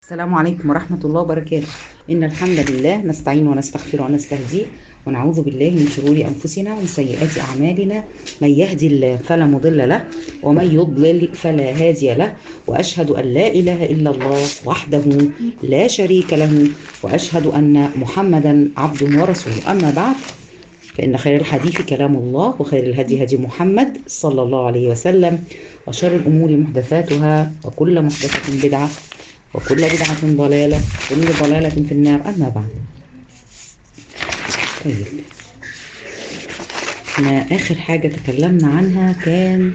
السلام عليكم ورحمة الله وبركاته إن الحمد لله نستعين ونستغفر ونستهديه ونعوذ بالله من شرور أنفسنا ومن سيئات أعمالنا من يهدي الله فلا مضل له ومن يضلل فلا هادي له وأشهد أن لا إله إلا الله وحده لا شريك له وأشهد أن محمدا عبده ورسوله أما بعد فإن خير الحديث كلام الله وخير الهدي هدي محمد صلى الله عليه وسلم وشر الأمور محدثاتها وكل محدثة بدعة وكل بدعة ضلالة وكل ضلالة في النار أما بعد طيب احنا آخر حاجة تكلمنا عنها كان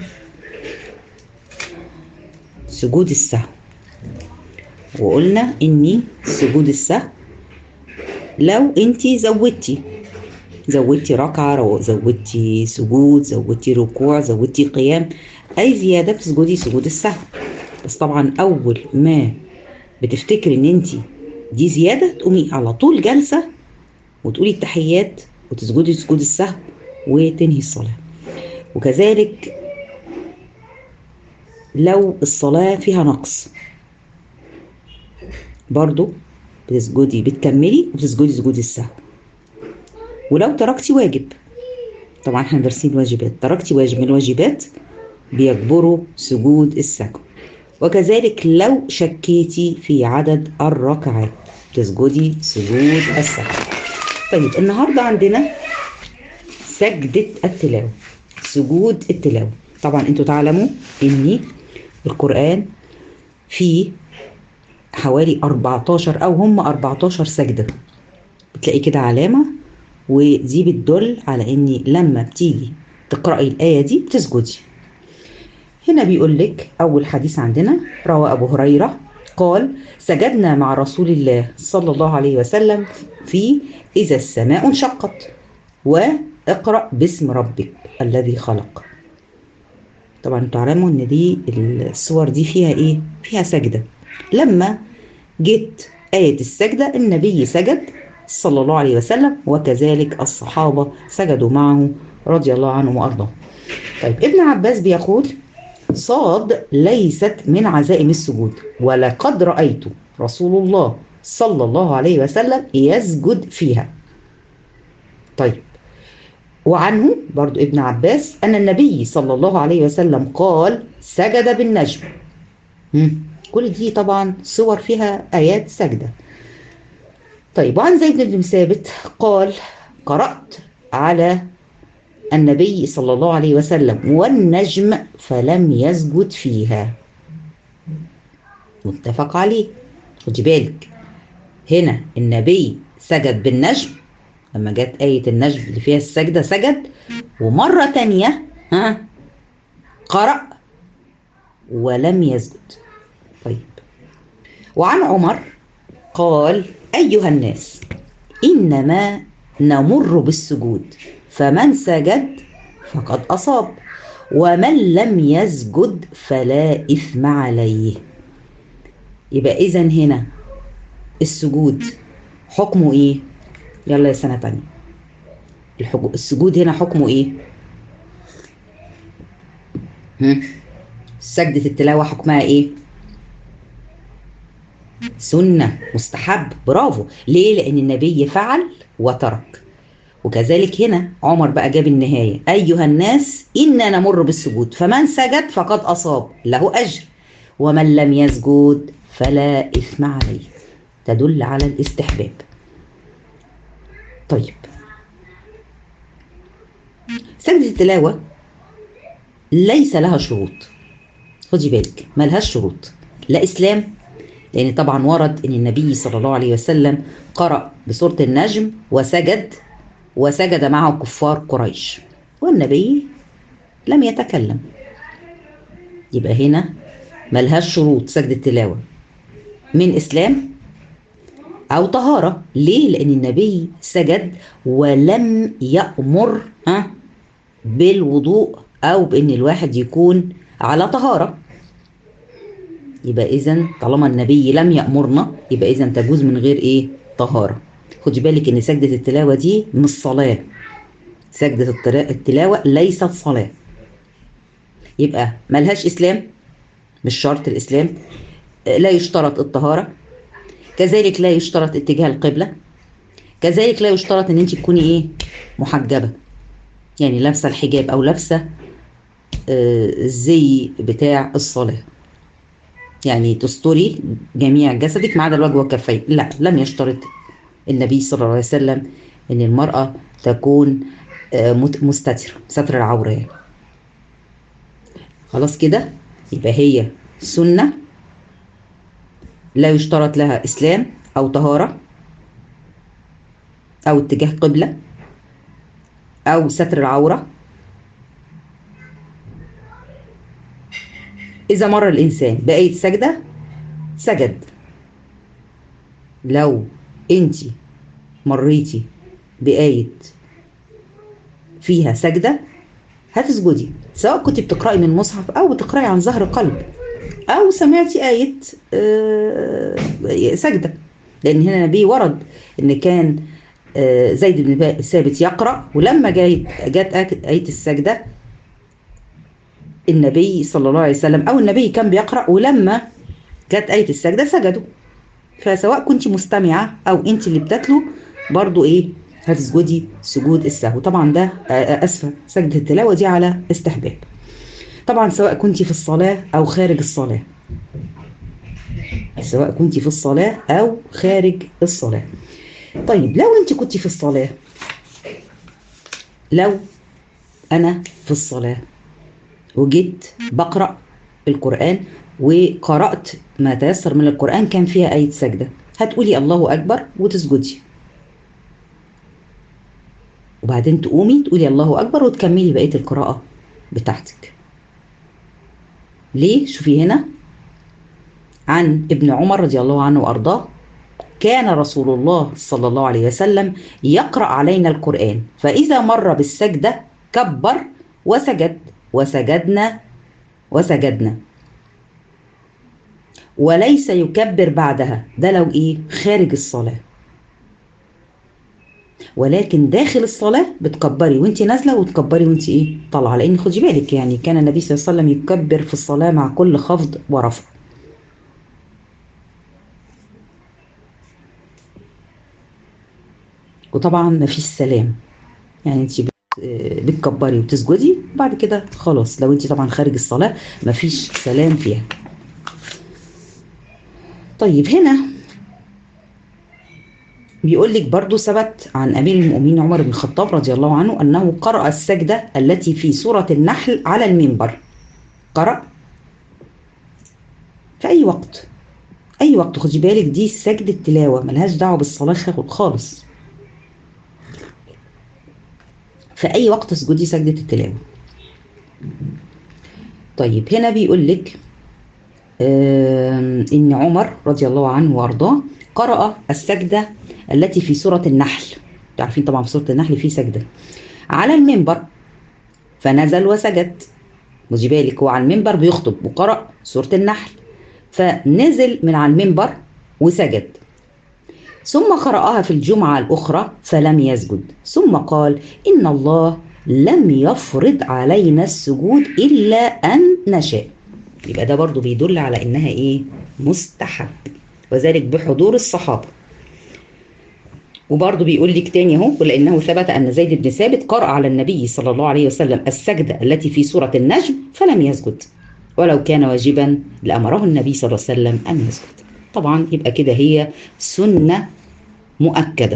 سجود السهو وقلنا إني سجود السهو لو انتي زودتي زودتي ركعة زودتي سجود زودتي ركوع زودتي قيام أي زيادة بتسجدي سجود السهو بس طبعا أول ما بتفتكري ان انت دي زياده تقومي على طول جالسه وتقولي التحيات وتسجدي سجود السهو وتنهي الصلاه وكذلك لو الصلاه فيها نقص برضو بتسجدي بتكملي وبتسجدي سجود السهو ولو تركتي واجب طبعا احنا دارسين واجبات تركتي واجب من الواجبات بيجبروا سجود السهو وكذلك لو شكيتي في عدد الركعات تسجدي سجود السهو طيب النهارده عندنا سجدة التلاوة سجود التلاوة طبعا انتوا تعلموا ان القرآن فيه حوالي 14 او هم 14 سجدة بتلاقي كده علامة ودي بتدل على ان لما بتيجي تقرأي الآية دي بتسجدي هنا بيقول لك أول حديث عندنا روى أبو هريرة قال سجدنا مع رسول الله صلى الله عليه وسلم في إذا السماء انشقت واقرأ باسم ربك الذي خلق طبعا تعلموا ان دي الصور دي فيها ايه فيها سجدة لما جت آية السجدة النبي سجد صلى الله عليه وسلم وكذلك الصحابة سجدوا معه رضي الله عنهم وأرضاهم طيب ابن عباس بيقول صاد ليست من عزائم السجود ولقد رأيت رسول الله صلى الله عليه وسلم يسجد فيها طيب وعنه برضو ابن عباس أن النبي صلى الله عليه وسلم قال سجد بالنجم كل دي طبعا صور فيها آيات سجدة طيب وعن زيد بن ثابت قال قرأت على النبي صلى الله عليه وسلم والنجم فلم يسجد فيها متفق عليه خدي بالك هنا النبي سجد بالنجم لما جت آية النجم اللي فيها السجدة سجد ومرة تانية ها قرأ ولم يسجد طيب وعن عمر قال أيها الناس إنما نمر بالسجود فمن سجد فقد أصاب ومن لم يسجد فلا إثم عليه يبقى إذا هنا السجود حكمه إيه؟ يلا يا سنة تانية السجود هنا حكمه إيه؟ هم؟ سجدة التلاوة حكمها إيه؟ سنة مستحب برافو ليه؟ لأن النبي فعل وترك وكذلك هنا عمر بقى جاب النهاية أيها الناس إنا نمر بالسجود فمن سجد فقد أصاب له أجر ومن لم يسجد فلا إثم عليه تدل على الاستحباب طيب سجدة التلاوة ليس لها شروط خدي بالك ما لهاش شروط لا إسلام لأن طبعا ورد أن النبي صلى الله عليه وسلم قرأ بسورة النجم وسجد وسجد معه كفار قريش والنبي لم يتكلم يبقى هنا ملهاش شروط سجد التلاوة من إسلام أو طهارة ليه؟ لأن النبي سجد ولم يأمر ها بالوضوء أو بأن الواحد يكون على طهارة يبقى إذا طالما النبي لم يأمرنا يبقى إذا تجوز من غير إيه؟ طهارة خدي بالك ان سجدة التلاوة دي مش صلاة سجدة التلاوة ليست صلاة يبقى ملهاش اسلام مش شرط الاسلام لا يشترط الطهارة كذلك لا يشترط اتجاه القبلة كذلك لا يشترط ان انت تكوني ايه محجبة يعني لابسة الحجاب او لابسة الزي بتاع الصلاة يعني تستري جميع جسدك ما عدا الوجه والكفين لا لم يشترط النبي صلى الله عليه وسلم ان المرأة تكون مستترة ستر العورة يعني. خلاص كده يبقى هي سنة لا يشترط لها إسلام أو طهارة أو اتجاه قبلة أو ستر العورة إذا مر الإنسان بآية سجدة سجد لو أنت مريتي بآية فيها سجدة هتسجدي سواء كنت بتقرأي من مصحف أو بتقرأي عن ظهر قلب أو سمعتي آية سجدة لأن هنا النبي ورد إن كان زيد بن ثابت يقرأ ولما جت آية السجدة النبي صلى الله عليه وسلم أو النبي كان بيقرأ ولما جت آية السجدة سجدوا فسواء كنت مستمعة أو أنت اللي بتتلو برضو إيه هتسجدي سجود السهو طبعا ده أسفة سجدة التلاوة دي على استحباب طبعا سواء كنت في الصلاة أو خارج الصلاة سواء كنت في الصلاة أو خارج الصلاة طيب لو أنت كنت في الصلاة لو أنا في الصلاة وجيت بقرأ القرآن وقرأت ما تيسر من القرآن كان فيها آية سجدة هتقولي الله أكبر وتسجدي وبعدين تقومي تقولي الله أكبر وتكملي بقية القراءة بتاعتك ليه؟ شوفي هنا عن ابن عمر رضي الله عنه وأرضاه كان رسول الله صلى الله عليه وسلم يقرأ علينا القرآن فإذا مر بالسجدة كبر وسجد وسجدنا وسجدنا وليس يكبر بعدها ده لو ايه خارج الصلاه ولكن داخل الصلاه بتكبري وانت نازله وتكبري وانت ايه طالعه لان خدي بالك يعني كان النبي صلى الله عليه وسلم يكبر في الصلاه مع كل خفض ورفع وطبعا ما فيش سلام يعني انت بتكبري وتسجدي بعد كده خلاص لو انت طبعا خارج الصلاه مفيش سلام فيها طيب هنا بيقول لك برضو ثبت عن امير المؤمنين عمر بن الخطاب رضي الله عنه انه قرأ السجده التي في سوره النحل على المنبر قرأ في اي وقت اي وقت خدي بالك دي سجده تلاوه ملهاش دعوه بالصلاه خالص في أي وقت اسجدي سجدة التلاوة طيب هنا بيقول لك آه إن عمر رضي الله عنه وأرضاه قرأ السجدة التي في سورة النحل تعرفين طبعا في سورة النحل في سجدة على المنبر فنزل وسجد خدي بالك هو على المنبر بيخطب وقرأ سورة النحل فنزل من على المنبر وسجد ثم قرأها في الجمعة الأخرى فلم يسجد ثم قال إن الله لم يفرض علينا السجود إلا أن نشاء يبقى ده برضو بيدل على إنها إيه مستحب وذلك بحضور الصحابة وبرضه بيقول لك تاني اهو ولانه ثبت ان زيد بن ثابت قرأ على النبي صلى الله عليه وسلم السجده التي في سوره النجم فلم يسجد ولو كان واجبا لامره النبي صلى الله عليه وسلم ان يسجد طبعا يبقى كده هي سنة مؤكدة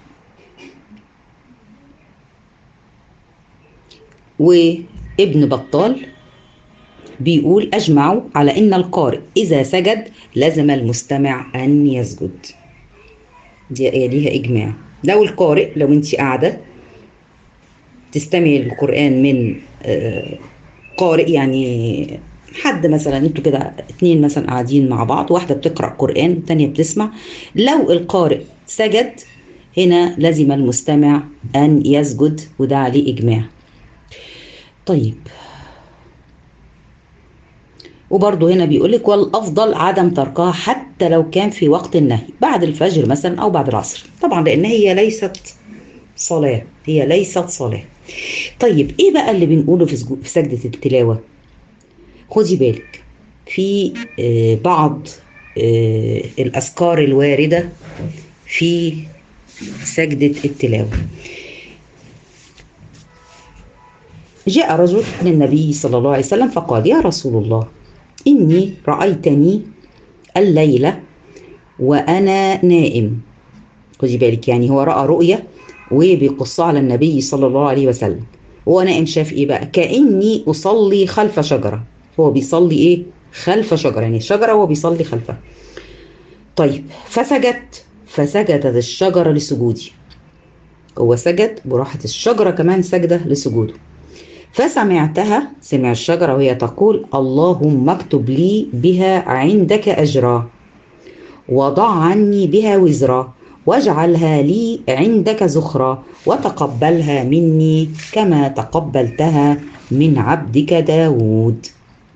وابن بطال بيقول أجمعوا على أن القارئ إذا سجد لزم المستمع أن يسجد دي ليها إجماع لو القارئ لو أنت قاعدة تستمعي للقرآن من قارئ يعني حد مثلا انتوا كده اتنين مثلا قاعدين مع بعض واحده بتقرا قران الثانيه بتسمع لو القارئ سجد هنا لزم المستمع ان يسجد وده عليه اجماع طيب وبرضه هنا بيقول لك والافضل عدم تركها حتى لو كان في وقت النهي بعد الفجر مثلا او بعد العصر طبعا لان هي ليست صلاه هي ليست صلاه طيب ايه بقى اللي بنقوله في سجده التلاوه خدي بالك في بعض آه، الأذكار الواردة في سجدة التلاوة جاء رجل للنبي صلى الله عليه وسلم فقال يا رسول الله إني رأيتني الليلة وأنا نائم خدي بالك يعني هو رأى رؤية وبيقصها على النبي صلى الله عليه وسلم هو نائم شاف إيه بقى كأني أصلي خلف شجرة هو بيصلي إيه خلف شجرة يعني شجرة وهو بيصلي خلفها طيب فسجدت فسجدت الشجرة لسجودي هو سجد براحة الشجرة كمان سجدة لسجوده فسمعتها سمع الشجرة وهي تقول اللهم اكتب لي بها عندك أجرا وضع عني بها وزرا واجعلها لي عندك زخرا وتقبلها مني كما تقبلتها من عبدك داود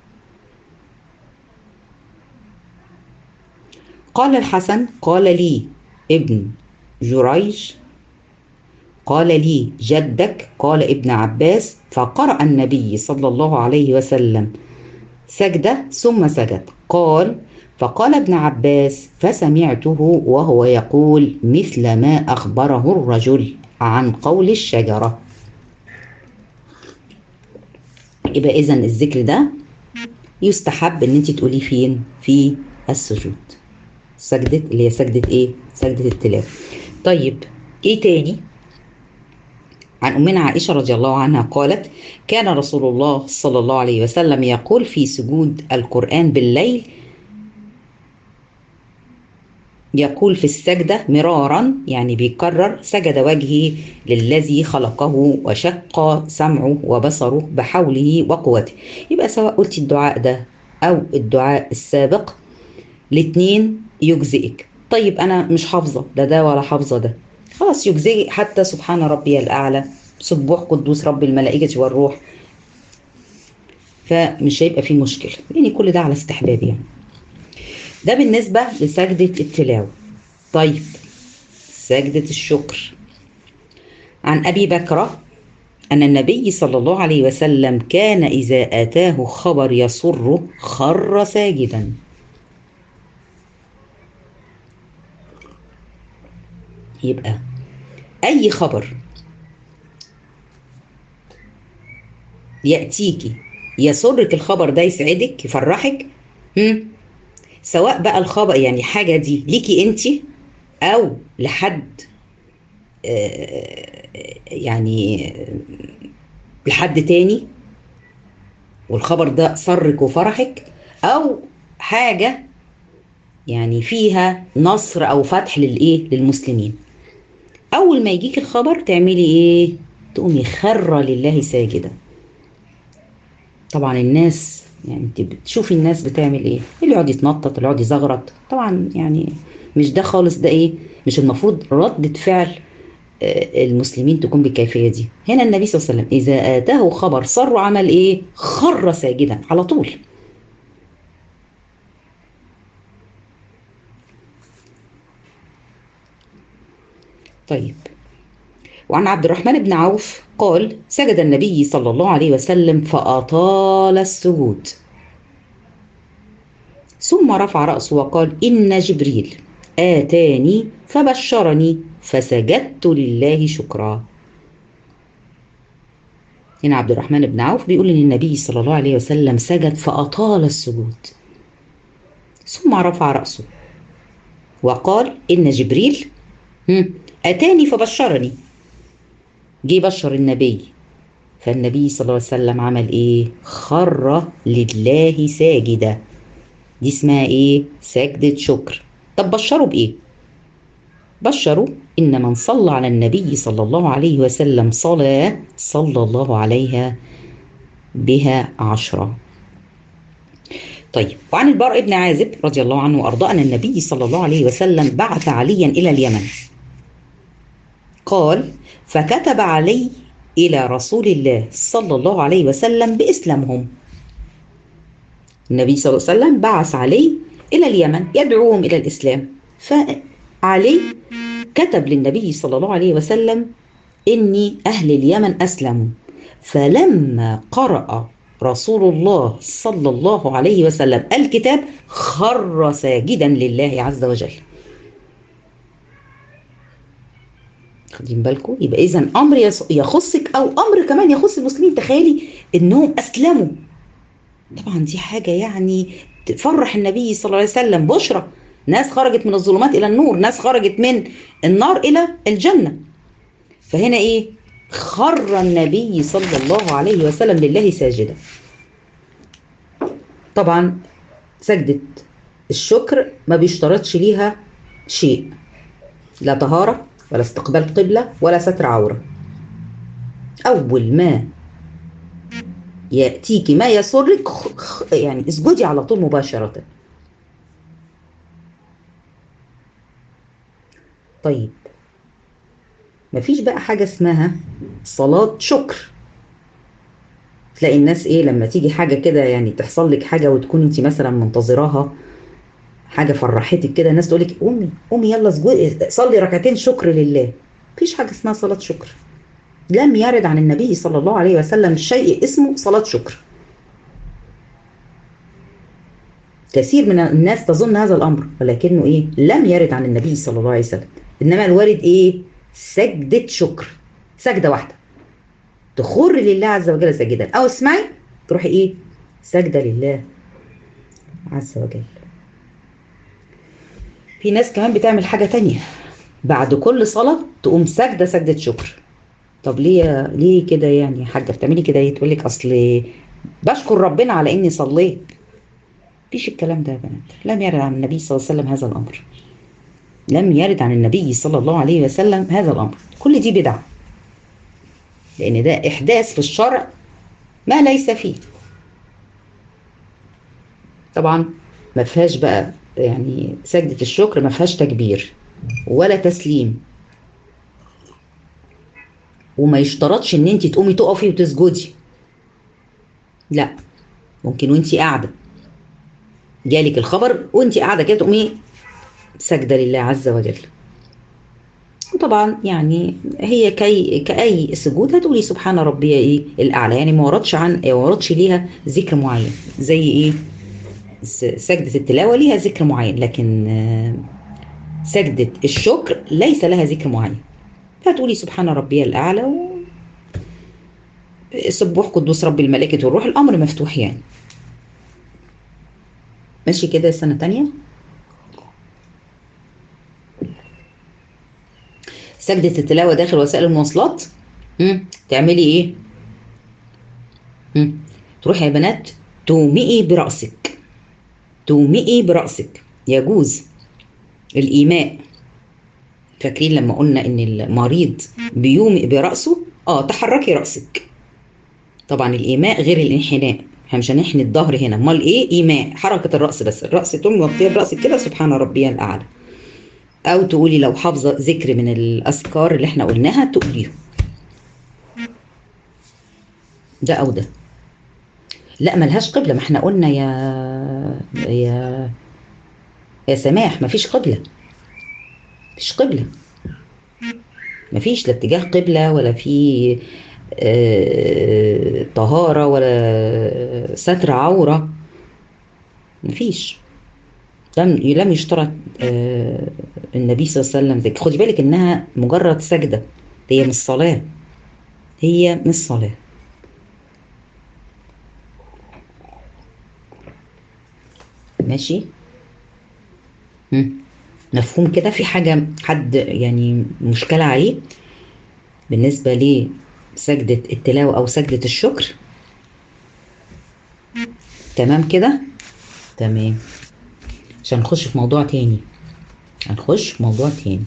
قال الحسن قال لي ابن جريج قال لي جدك قال ابن عباس فقرأ النبي صلى الله عليه وسلم سجدة ثم سجد قال فقال ابن عباس فسمعته وهو يقول مثل ما أخبره الرجل عن قول الشجرة يبقى إذا الذكر ده يستحب إن أنت تقوليه فين؟ في السجود سجدة اللي هي سجدة إيه؟ سجدة التلاوة طيب إيه تاني؟ عن أمنا عائشة رضي الله عنها قالت كان رسول الله صلى الله عليه وسلم يقول في سجود القرآن بالليل يقول في السجدة مرارا يعني بيكرر سجد وجهي للذي خلقه وشق سمعه وبصره بحوله وقوته يبقى سواء قلت الدعاء ده أو الدعاء السابق الاتنين يجزئك طيب أنا مش حافظة ده ده ولا حافظة ده خلاص يجزئك حتى سبحان ربي الأعلى سبوح قدوس رب الملائكة والروح فمش هيبقى فيه مشكلة يعني كل ده على استحباب يعني ده بالنسبة لسجدة التلاوة طيب سجدة الشكر عن أبي بكرة أن النبي صلى الله عليه وسلم كان إذا آتاه خبر يسره خر ساجدا يبقى أي خبر يأتيكي يسرك الخبر ده يسعدك يفرحك هم؟ سواء بقى الخبر يعني حاجة دي ليكي انت او لحد يعني لحد تاني والخبر ده سرك وفرحك او حاجة يعني فيها نصر او فتح للايه للمسلمين اول ما يجيك الخبر تعملي ايه تقومي خرة لله ساجدة طبعا الناس يعني انت بتشوفي الناس بتعمل ايه اللي يقعد يتنطط اللي يقعد يزغرط طبعا يعني مش ده خالص ده ايه مش المفروض ردة فعل المسلمين تكون بالكيفية دي هنا النبي صلى الله عليه وسلم إذا آتاه خبر صر عمل إيه خر ساجدا على طول طيب وعن عبد الرحمن بن عوف قال سجد النبي صلى الله عليه وسلم فأطال السجود ثم رفع رأسه وقال إن جبريل آتاني فبشرني فسجدت لله شكرا هنا عبد الرحمن بن عوف بيقول ان النبي صلى الله عليه وسلم سجد فأطال السجود ثم رفع رأسه وقال إن جبريل أتاني فبشرني جه بشر النبي فالنبي صلى الله عليه وسلم عمل ايه خر لله ساجدة دي اسمها ايه سجدة شكر طب بشروا بايه بشروا ان من صلى على النبي صلى الله عليه وسلم صلاة صلى الله عليها بها عشرة طيب وعن البراء بن عازب رضي الله عنه وارضاه ان النبي صلى الله عليه وسلم بعث عليا الى اليمن قال فكتب علي إلى رسول الله صلى الله عليه وسلم بإسلامهم النبي صلى الله عليه وسلم بعث علي إلى اليمن يدعوهم إلى الإسلام فعلي كتب للنبي صلى الله عليه وسلم إني أهل اليمن أسلموا فلما قرأ رسول الله صلى الله عليه وسلم الكتاب خر ساجدا لله عز وجل خدين بالكم يبقى اذا امر يخصك او امر كمان يخص المسلمين تخيلي انهم اسلموا طبعا دي حاجه يعني تفرح النبي صلى الله عليه وسلم بشرى ناس خرجت من الظلمات الى النور ناس خرجت من النار الى الجنه فهنا ايه خر النبي صلى الله عليه وسلم لله ساجدا طبعا سجدة الشكر ما بيشترطش ليها شيء لا طهارة ولا استقبال قبلة ولا ستر عورة أول ما يأتيك ما يسرك يعني اسجدي على طول مباشرة طيب مفيش بقى حاجة اسمها صلاة شكر تلاقي الناس ايه لما تيجي حاجة كده يعني تحصل لك حاجة وتكون انت مثلا منتظراها حاجة فرحتك كده الناس تقول لك قومي قومي يلا اسجدي صلي ركعتين شكر لله مفيش حاجة اسمها صلاة شكر لم يرد عن النبي صلى الله عليه وسلم شيء اسمه صلاة شكر كثير من الناس تظن هذا الأمر ولكنه إيه لم يرد عن النبي صلى الله عليه وسلم إنما الوارد إيه سجدة شكر سجدة واحدة تخر لله عز وجل ساجدا أو اسمعي تروحي إيه سجدة لله عز وجل في ناس كمان بتعمل حاجة تانية بعد كل صلاة تقوم سجدة سجدة شكر طب ليه ليه كده يعني يا حاجة بتعملي كده ايه تقول لك أصل بشكر ربنا على إني صليت مفيش الكلام ده يا بنات لم يرد عن النبي صلى الله عليه وسلم هذا الأمر لم يرد عن النبي صلى الله عليه وسلم هذا الأمر كل دي بدعة لأن ده إحداث في الشرع ما ليس فيه طبعا ما فيهاش بقى يعني سجدة الشكر ما فيهاش تكبير ولا تسليم وما يشترطش ان انت تقومي تقفي وتسجدي لا ممكن وانت قاعده جالك الخبر وانت قاعده كده تقومي سجده لله عز وجل وطبعا يعني هي كي كاي سجود هتقولي سبحان ربي ايه الاعلى يعني ما وردش عن ما وردش ليها ذكر معين زي ايه سجده التلاوه ليها ذكر معين لكن سجده الشكر ليس لها ذكر معين هتقولي سبحان ربي الاعلى و سبوح قدوس رب الملائكه والروح الامر مفتوح يعني ماشي كده سنه تانية سجدة التلاوة داخل وسائل المواصلات مم. تعملي ايه مم. تروحي يا بنات تومئي برأسك تومئي برأسك يجوز الإيماء فاكرين لما قلنا ان المريض بيومئ برأسه اه تحركي رأسك طبعا الإيماء غير الانحناء احنا مش هنحني الظهر هنا امال ايه ايماء حركه الراس بس الراس تقومي مغطيه براسك كده سبحان ربي الاعلى او تقولي لو حافظه ذكر من الاذكار اللي احنا قلناها تقوليه ده او ده لا ملهاش قبله ما احنا قلنا يا يا يا سماح مفيش قبله مفيش قبله مفيش لا اتجاه قبله ولا في آه طهاره ولا ستر عوره مفيش لم لم يشترط آه النبي صلى الله عليه وسلم ذلك خدي بالك انها مجرد سجده هي مش صلاه هي مش صلاه ماشي مم. مفهوم كده في حاجه حد يعني مشكله عليه بالنسبه لسجده التلاوه او سجده الشكر تمام كده تمام عشان نخش في موضوع تاني هنخش في موضوع تاني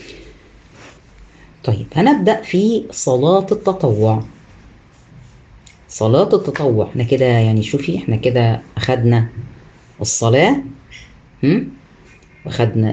طيب هنبدأ في صلاة التطوع صلاة التطوع احنا كده يعني شوفي احنا كده أخدنا الصلاة هم؟ وأخدنا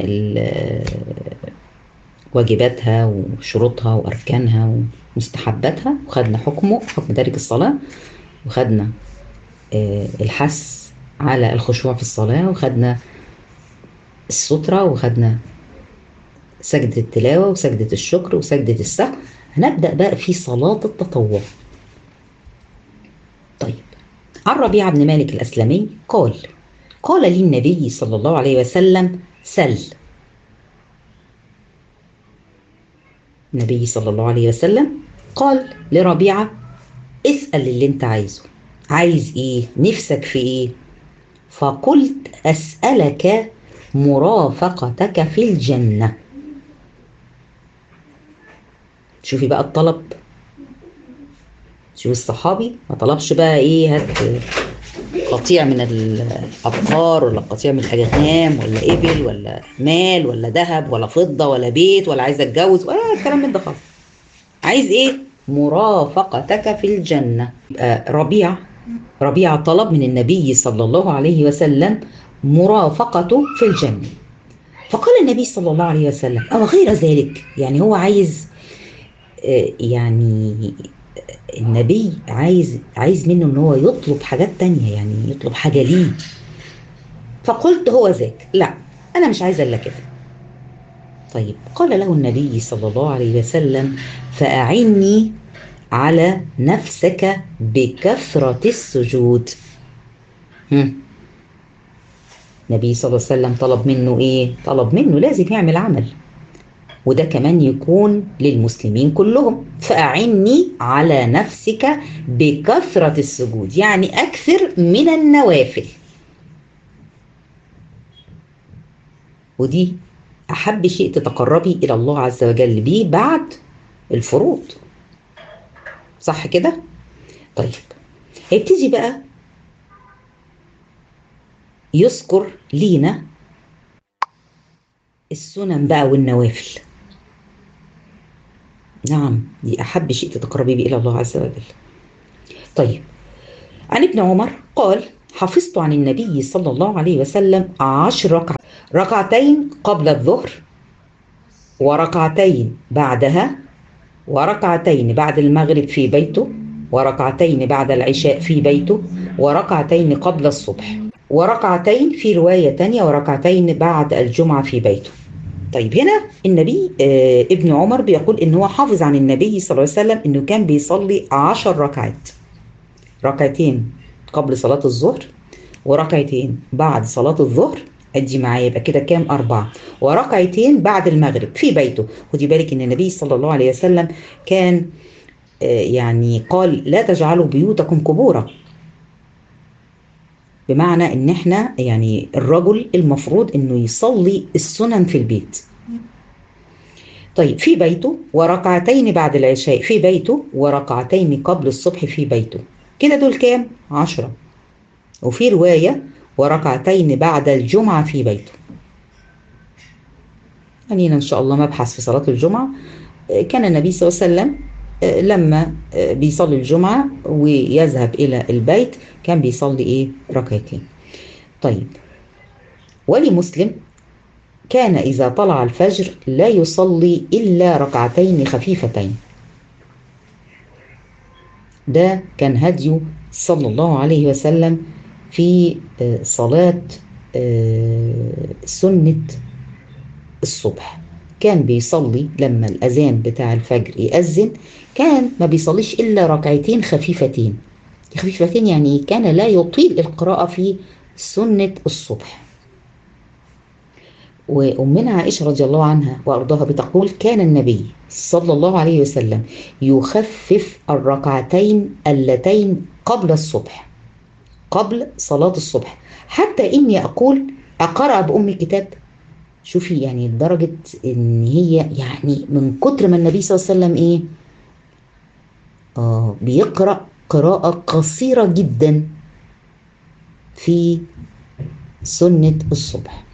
واجباتها وشروطها وأركانها ومستحباتها وخدنا حكمه حكم تارك الصلاة وخدنا اه الحث على الخشوع في الصلاة وخدنا السترة وخدنا سجدة التلاوة وسجدة الشكر وسجدة السهو هنبدأ بقى في صلاة التطوع طيب عن ربيعة بن مالك الأسلمي قال قال لي النبي صلى الله عليه وسلم سل النبي صلى الله عليه وسلم قال لربيعة اسأل اللي انت عايزه عايز ايه نفسك في ايه فقلت أسألك مرافقتك في الجنة شوفي بقى الطلب شوفي الصحابي ما طلبش بقى ايه هات قطيع من الابقار ولا قطيع من الاجنام ولا ابل ولا مال ولا ذهب ولا فضه ولا بيت ولا عايز اتجوز ولا الكلام من ده خالص عايز ايه مرافقتك في الجنه آه ربيع ربيع طلب من النبي صلى الله عليه وسلم مرافقته في الجنه فقال النبي صلى الله عليه وسلم او غير ذلك يعني هو عايز آه يعني النبي عايز عايز منه ان هو يطلب حاجات تانية يعني يطلب حاجة ليه فقلت هو ذاك لا انا مش عايزه الا كده طيب قال له النبي صلى الله عليه وسلم فأعني على نفسك بكثرة السجود هم. النبي صلى الله عليه وسلم طلب منه ايه طلب منه لازم يعمل عمل وده كمان يكون للمسلمين كلهم فأعني على نفسك بكثرة السجود يعني أكثر من النوافل ودي أحب شيء تتقربي إلى الله عز وجل به بعد الفروض صح كده؟ طيب هيبتدي بقى يذكر لينا السنن بقى والنوافل نعم دي أحب شيء تتقربي به إلى الله عز وجل طيب عن ابن عمر قال حفظت عن النبي صلى الله عليه وسلم عشر ركع ركعتين قبل الظهر وركعتين بعدها وركعتين بعد المغرب في بيته وركعتين بعد العشاء في بيته وركعتين قبل الصبح وركعتين في رواية تانية وركعتين بعد الجمعة في بيته طيب هنا النبي آه ابن عمر بيقول ان هو حافظ عن النبي صلى الله عليه وسلم انه كان بيصلي عشر ركعات ركعتين قبل صلاة الظهر وركعتين بعد صلاة الظهر ادي معايا يبقى كده كام أربعة وركعتين بعد المغرب في بيته خدي بالك ان النبي صلى الله عليه وسلم كان آه يعني قال لا تجعلوا بيوتكم قبورا بمعنى ان احنا يعني الرجل المفروض انه يصلي السنن في البيت طيب في بيته وركعتين بعد العشاء في بيته وركعتين قبل الصبح في بيته كده دول كام عشرة وفي رواية وركعتين بعد الجمعة في بيته يعني إن شاء الله مبحث في صلاة الجمعة كان النبي صلى الله عليه وسلم لما بيصلي الجمعة ويذهب إلى البيت كان بيصلي إيه ركعتين طيب ولمسلم كان إذا طلع الفجر لا يصلي إلا ركعتين خفيفتين ده كان هديه صلى الله عليه وسلم في صلاة سنة الصبح كان بيصلي لما الأذان بتاع الفجر يأذن كان ما بيصليش إلا ركعتين خفيفتين خفيفتين يعني كان لا يطيل القراءة في سنة الصبح وأمنا عائشة رضي الله عنها وأرضاها بتقول كان النبي صلى الله عليه وسلم يخفف الركعتين اللتين قبل الصبح قبل صلاة الصبح حتى إني أقول أقرأ بأم الكتاب شوفي يعني لدرجة إن هي يعني من كتر ما النبي صلى الله عليه وسلم إيه آه بيقرأ قراءة قصيرة جدا في سنة الصبح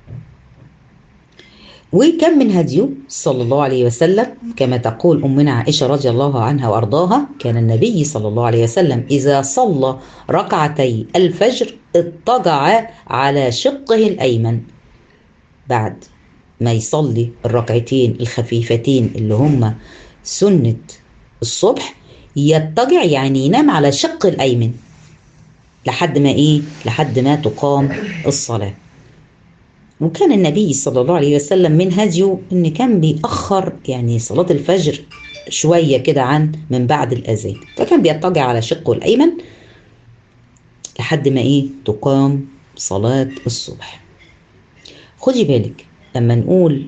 وكم من هديه صلى الله عليه وسلم كما تقول أمنا عائشة رضي الله عنها وأرضاها كان النبي صلى الله عليه وسلم إذا صلى ركعتي الفجر اضطجع على شقه الأيمن بعد ما يصلي الركعتين الخفيفتين اللي هم سنة الصبح يضطجع يعني ينام على شق الأيمن لحد ما إيه لحد ما تقام الصلاة وكان النبي صلى الله عليه وسلم من هديه ان كان بيأخر يعني صلاة الفجر شوية كده عن من بعد الأذان فكان بيضطجع على شقه الأيمن لحد ما ايه تقام صلاة الصبح خدي بالك لما نقول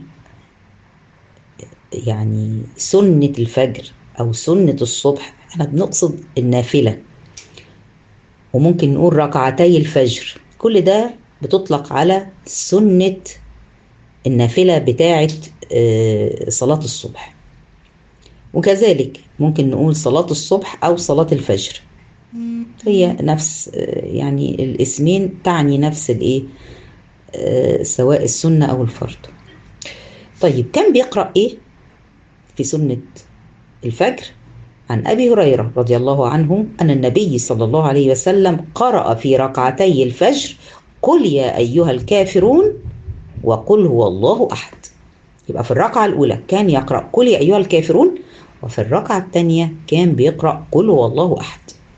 يعني سنة الفجر أو سنة الصبح احنا بنقصد النافلة وممكن نقول ركعتي الفجر كل ده بتطلق على سنة النافلة بتاعة صلاة الصبح وكذلك ممكن نقول صلاة الصبح أو صلاة الفجر هي نفس يعني الاسمين تعني نفس الايه سواء السنة أو الفرض طيب كان بيقرأ ايه في سنة الفجر عن أبي هريرة رضي الله عنه أن النبي صلى الله عليه وسلم قرأ في ركعتي الفجر قل يا أيها الكافرون وقل هو الله أحد يبقى في الركعة الأولى كان يقرأ قل يا أيها الكافرون وفي الركعة الثانية كان بيقرأ قل هو الله أحد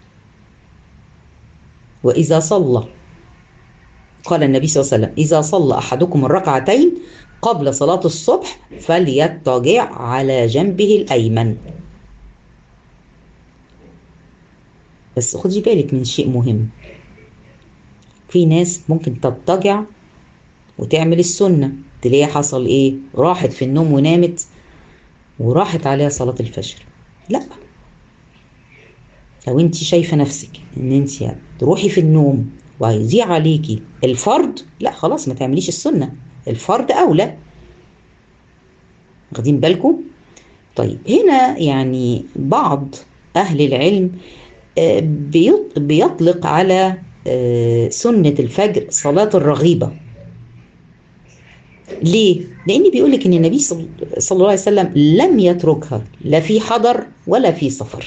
وإذا صلى قال النبي صلى الله عليه وسلم إذا صلى أحدكم الركعتين قبل صلاة الصبح فليضطجع على جنبه الأيمن بس خدي بالك من شيء مهم في ناس ممكن تضطجع وتعمل السنة تلاقي حصل ايه راحت في النوم ونامت وراحت عليها صلاة الفجر لا لو انت شايفة نفسك ان انت تروحي في النوم وهيضيع عليكي الفرض لا خلاص ما تعمليش السنة الفرض اولى واخدين بالكم طيب هنا يعني بعض اهل العلم بيطلق على سنة الفجر صلاة الرغيبة ليه؟ لأن بيقول لك إن النبي صلى الله عليه وسلم لم يتركها لا في حضر ولا في سفر.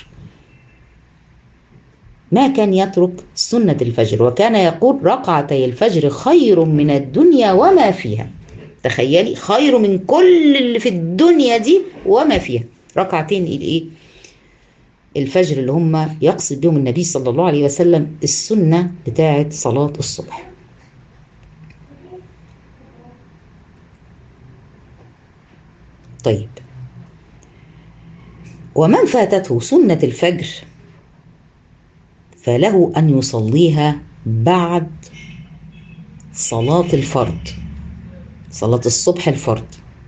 ما كان يترك سنة الفجر وكان يقول ركعتي الفجر خير من الدنيا وما فيها. تخيلي خير من كل اللي في الدنيا دي وما فيها. ركعتين الايه؟ الفجر اللي هم يقصد بهم النبي صلى الله عليه وسلم السنة بتاعة صلاة الصبح. طيب ومن فاتته سنة الفجر فله أن يصليها بعد صلاة الفرض صلاة الصبح الفرض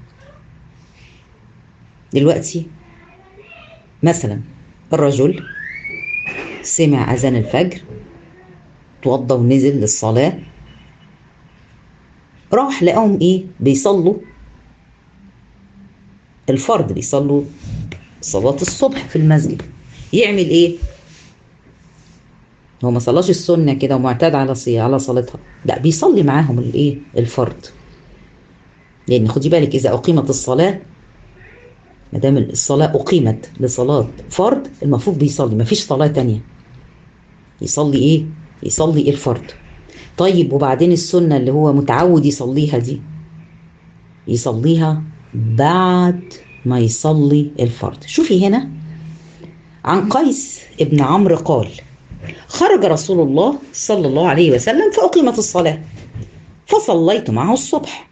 دلوقتي مثلا الرجل سمع أذان الفجر توضى ونزل للصلاة راح لقاهم إيه بيصلوا الفرض بيصلوا صلاة الصبح في المسجد يعمل ايه؟ هو ما صلاش السنة كده ومعتاد على صي على صلاتها لا بيصلي معاهم الايه؟ الفرض لأن خدي بالك إذا أقيمت الصلاة ما دام الصلاة أقيمت لصلاة فرض المفروض بيصلي ما فيش صلاة تانية يصلي إيه؟ يصلي الفرض طيب وبعدين السنة اللي هو متعود يصليها دي يصليها بعد ما يصلي الفرض شوفي هنا عن قيس ابن عمرو قال خرج رسول الله صلى الله عليه وسلم فأقيمت الصلاة فصليت معه الصبح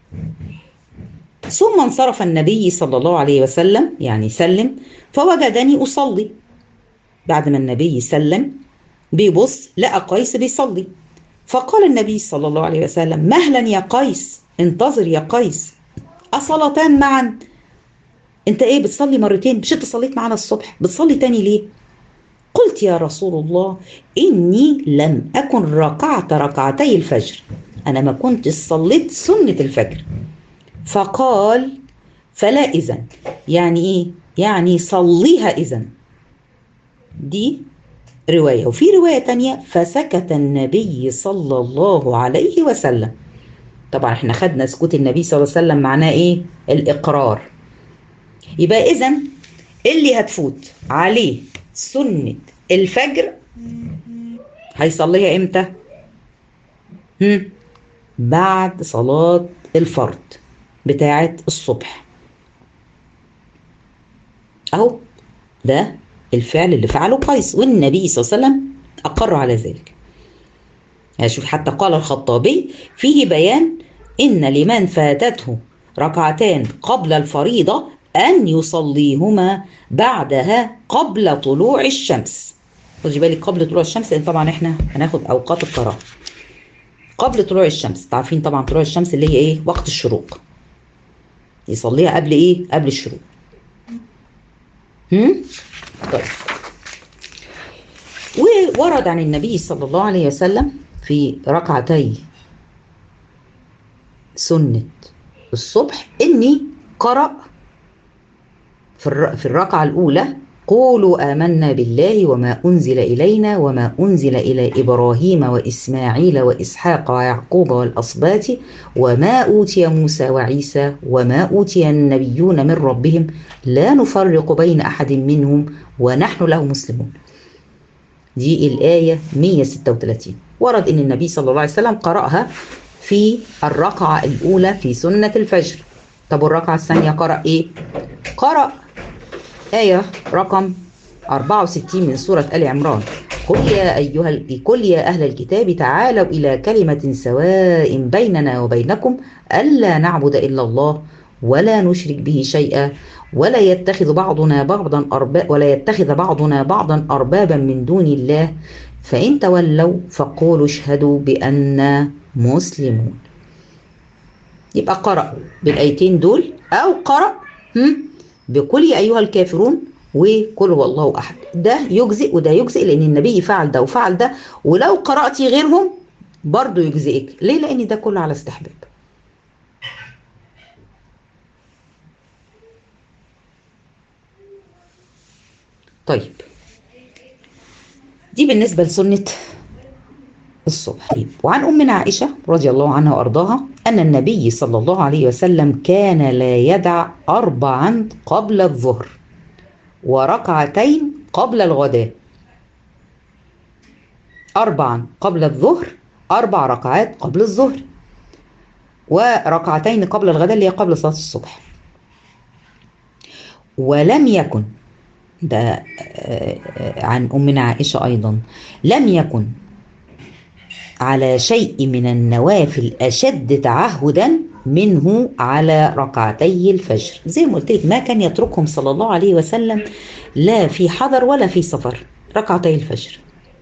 ثم انصرف النبي صلى الله عليه وسلم يعني سلم فوجدني أصلي بعد ما النبي سلم بيبص لقى قيس بيصلي فقال النبي صلى الله عليه وسلم مهلا يا قيس انتظر يا قيس أصلتان معا انت ايه بتصلي مرتين مش انت صليت معانا الصبح بتصلي تاني ليه قلت يا رسول الله إني لم أكن ركعت ركعتي الفجر أنا ما كنت صليت سنة الفجر فقال فلا إذن يعني إيه يعني صليها إذن دي رواية وفي رواية تانية فسكت النبي صلى الله عليه وسلم طبعا احنا خدنا سكوت النبي صلى الله عليه وسلم معناه ايه الاقرار يبقى اذا اللي هتفوت عليه سنة الفجر هيصليها امتى هم؟ بعد صلاة الفرض بتاعة الصبح اهو ده الفعل اللي فعله قيس والنبي صلى الله عليه وسلم اقر على ذلك يعني شوف حتى قال الخطابي فيه بيان ان لمن فاتته ركعتان قبل الفريضة أن يصليهما بعدها قبل طلوع الشمس خدي بالك قبل طلوع الشمس لان طبعا احنا هناخد اوقات القراءه قبل طلوع الشمس عارفين طبعا طلوع الشمس اللي هي ايه وقت الشروق يصليها قبل ايه قبل الشروق هم طيب وورد عن النبي صلى الله عليه وسلم في ركعتي سنة الصبح إني قرأ في في الركعة الأولى قولوا آمنا بالله وما أنزل إلينا وما أنزل إلى إبراهيم وإسماعيل وإسحاق ويعقوب والأصباط وما أوتي موسى وعيسى وما أوتي النبيون من ربهم لا نفرق بين أحد منهم ونحن له مسلمون دي الآية 136 ورد أن النبي صلى الله عليه وسلم قرأها في الركعة الأولى في سنة الفجر طب والركعة الثانية قرأ إيه؟ قرأ آية رقم 64 من سورة آل عمران قل يا أيها قل يا أهل الكتاب تعالوا إلى كلمة سواء بيننا وبينكم ألا نعبد إلا الله ولا نشرك به شيئا ولا يتخذ بعضنا بعضا أرباب ولا يتخذ بعضنا بعضا أربابا من دون الله فإن تولوا فقولوا اشهدوا بأننا مسلمون يبقى قرأ بالآيتين دول أو قرأ بقل يا أيها الكافرون وقل هو الله أحد ده يجزئ وده يجزئ لأن النبي فعل ده وفعل ده ولو قرأتي غيرهم برضه يجزئك ليه لأن ده كله على استحباب طيب دي بالنسبة لسنة الصبح وعن أمنا عائشة رضي الله عنها وأرضاها أن النبي صلى الله عليه وسلم كان لا يدع أربعا قبل الظهر وركعتين قبل الغداء أربعا قبل الظهر أربع ركعات قبل الظهر وركعتين قبل الغداء اللي هي قبل صلاة الصبح ولم يكن ده عن أمنا عائشة أيضا لم يكن على شيء من النوافل أشد تعهدا منه على ركعتي الفجر زي ما قلت لك ما كان يتركهم صلى الله عليه وسلم لا في حضر ولا في سفر ركعتي الفجر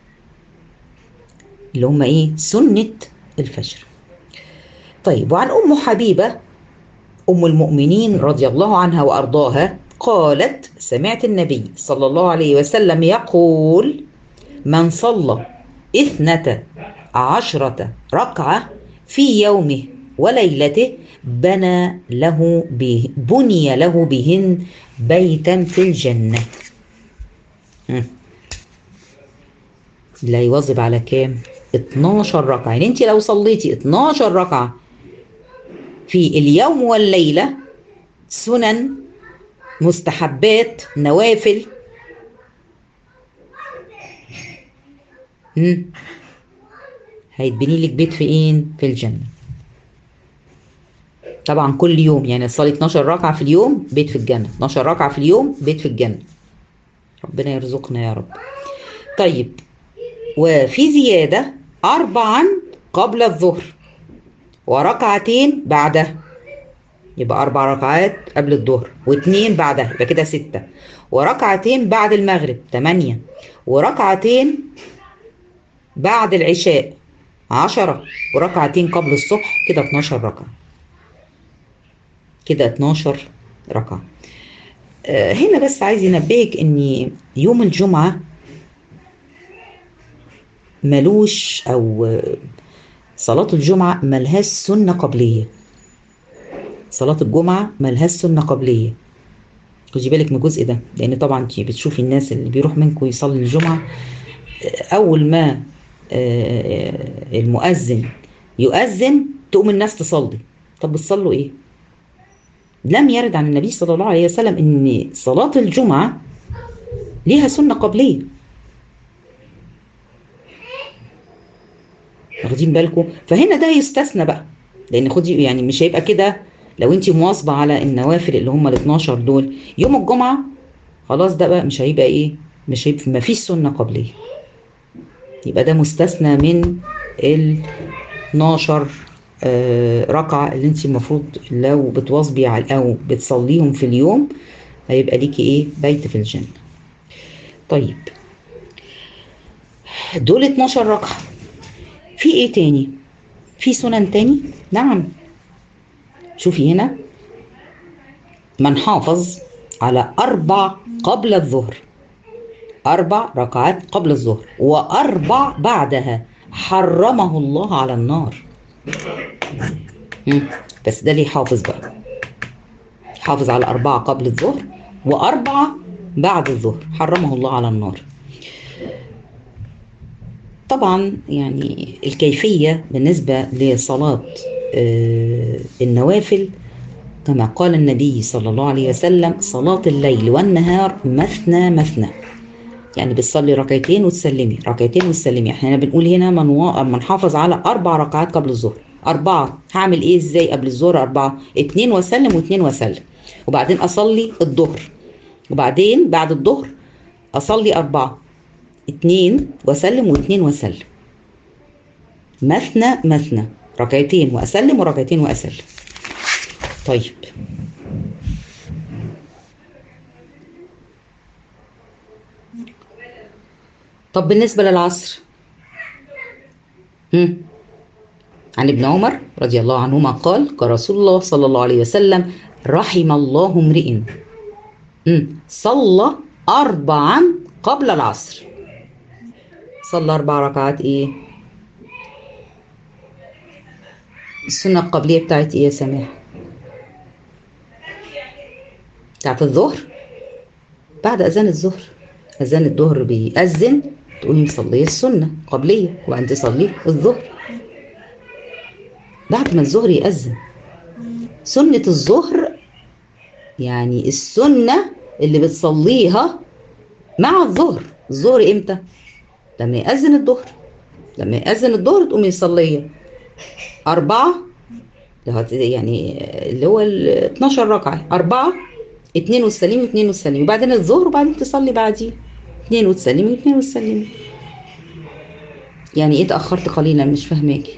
اللي هم ايه سنة الفجر طيب وعن أم حبيبة أم المؤمنين رضي الله عنها وأرضاها قالت سمعت النبي صلى الله عليه وسلم يقول من صلى اثنتا عشرة ركعة في يومه وليلته بنى له به بني له بهن بيتا في الجنة لا يواظب على كام 12 ركعة يعني انت لو صليتي 12 ركعة في اليوم والليلة سنن مستحبات نوافل مم. هيتبني لك بيت فين في الجنة طبعا كل يوم يعني تصلي 12 ركعة في اليوم بيت في الجنة 12 ركعة في اليوم بيت في الجنة ربنا يرزقنا يا رب طيب وفي زيادة أربعا قبل الظهر وركعتين بعدها يبقى أربع ركعات قبل الظهر واثنين بعدها يبقى كده ستة وركعتين بعد المغرب ثمانية وركعتين بعد العشاء عشرة وركعتين قبل الصبح كده 12 ركعة كده 12 ركعة آه هنا بس عايز ينبهك ان يوم الجمعة ملوش او صلاة الجمعة ملهاش سنة قبلية صلاة الجمعة ملهاش سنة قبلية خدي بالك من الجزء ده لان طبعا انت بتشوفي الناس اللي بيروح منكم يصلي الجمعة اول ما المؤذن يؤذن تقوم الناس تصلي طب بتصلوا ايه لم يرد عن النبي صلى الله عليه وسلم ان صلاة الجمعة ليها سنة قبلية واخدين بالكم فهنا ده يستثنى بقى لان خدي يعني مش هيبقى كده لو انت مواظبه على النوافل اللي هم ال 12 دول يوم الجمعه خلاص ده بقى مش هيبقى ايه مش هيبقى ما فيش سنه قبليه يبقى ده مستثنى من ال 12 آه ركعه اللي انت المفروض لو بتواظبي على او بتصليهم في اليوم هيبقى ليكي ايه بيت في الجنه طيب دول 12 ركعة في ايه تاني في سنن تاني نعم شوفي هنا من حافظ على أربع قبل الظهر أربع ركعات قبل الظهر وأربع بعدها حرمه الله على النار مم. بس ده اللي يحافظ بقى حافظ على أربعة قبل الظهر وأربعة بعد الظهر حرمه الله على النار طبعا يعني الكيفية بالنسبة لصلاة آه، النوافل كما قال النبي صلى الله عليه وسلم صلاة الليل والنهار مثنى مثنى يعني بتصلي ركعتين وتسلمي ركعتين وتسلمي احنا بنقول هنا من و... من حافظ على اربع ركعات قبل الظهر اربعه هعمل ايه ازاي قبل الظهر اربعه اتنين واسلم واتنين واسلم وبعدين اصلي الظهر وبعدين بعد الظهر اصلي اربعه اتنين واسلم واتنين واسلم مثنى مثنى ركعتين واسلم وركعتين واسلم طيب طب بالنسبة للعصر هم. عن ابن عمر رضي الله عنهما قال قال رسول الله صلى الله عليه وسلم رحم الله امرئ هم. صلى أربعا قبل العصر صلى أربع ركعات إيه السنة القبلية بتاعت إيه يا سماح بتاعت الظهر بعد أذان الظهر أذان الظهر بيأذن تقومي مصلية السنة قبلية وبعدين تصلي الظهر بعد ما الظهر يأذن سنة الظهر يعني السنة اللي بتصليها مع الظهر الظهر امتى؟ لما يأذن الظهر لما يأذن الظهر تقومي مصلية أربعة يعني اللي هو ال 12 ركعة أربعة اتنين وتسلمي اتنين وتسلمي وبعدين الظهر وبعدين تصلي بعديه اتنين وتسلمي اتنين وتسلمي يعني ايه اتأخرت قليلا مش فاهماكي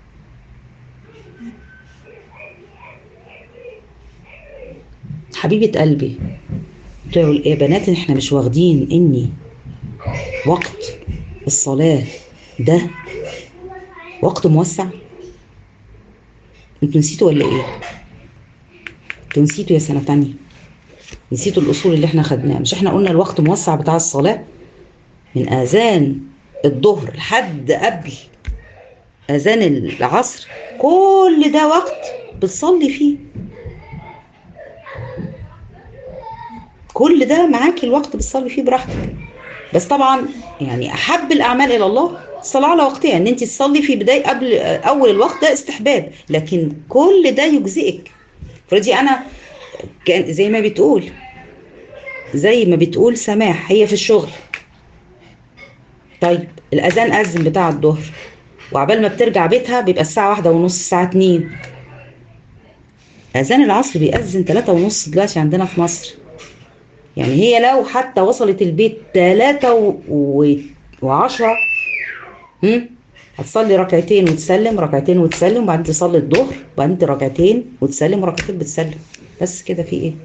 حبيبة قلبي قلت له يا بنات احنا مش واخدين اني وقت الصلاة ده وقت موسع انتوا نسيتوا ولا ايه انتوا نسيتوا يا سنة تانية نسيتوا الأصول اللي احنا خدناها مش احنا قلنا الوقت موسع بتاع الصلاة من آذان الظهر لحد قبل أذان العصر كل ده وقت بتصلي فيه كل ده معاكي الوقت بتصلي فيه براحتك بس طبعا يعني أحب الأعمال إلى الله الصلاة على وقتها ان انت تصلي في بداية قبل اول الوقت ده استحباب لكن كل ده يجزئك فدي انا كان زي ما بتقول زي ما بتقول سماح هي في الشغل طيب الاذان اذن بتاع الظهر وعبال ما بترجع بيتها بيبقى الساعة واحدة ونص الساعة اتنين اذان العصر بيأذن تلاتة ونص دلوقتي عندنا في مصر يعني هي لو حتى وصلت البيت تلاتة و... و... وعشرة هم؟ هتصلي ركعتين وتسلم ركعتين وتسلم وبعدين تصلي الظهر وبعدين ركعتين وتسلم وركعتين بتسلم بس كده في ايه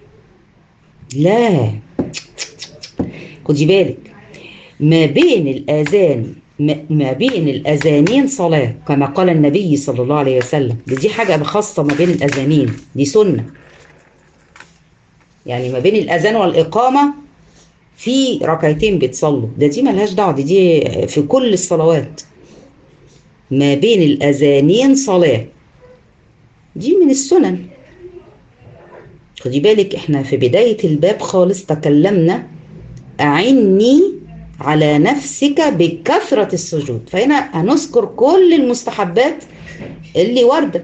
لا خدي بالك ما بين الاذان ما بين الاذانين صلاه كما قال النبي صلى الله عليه وسلم دي, دي حاجه خاصه ما بين الاذانين دي سنه يعني ما بين الاذان والاقامه في ركعتين بتصلوا ده دي ملهاش دعوه دي, دي في كل الصلوات ما بين الاذانين صلاه دي من السنن خدي بالك احنا في بدايه الباب خالص تكلمنا اعني على نفسك بكثره السجود فهنا هنذكر كل المستحبات اللي وارده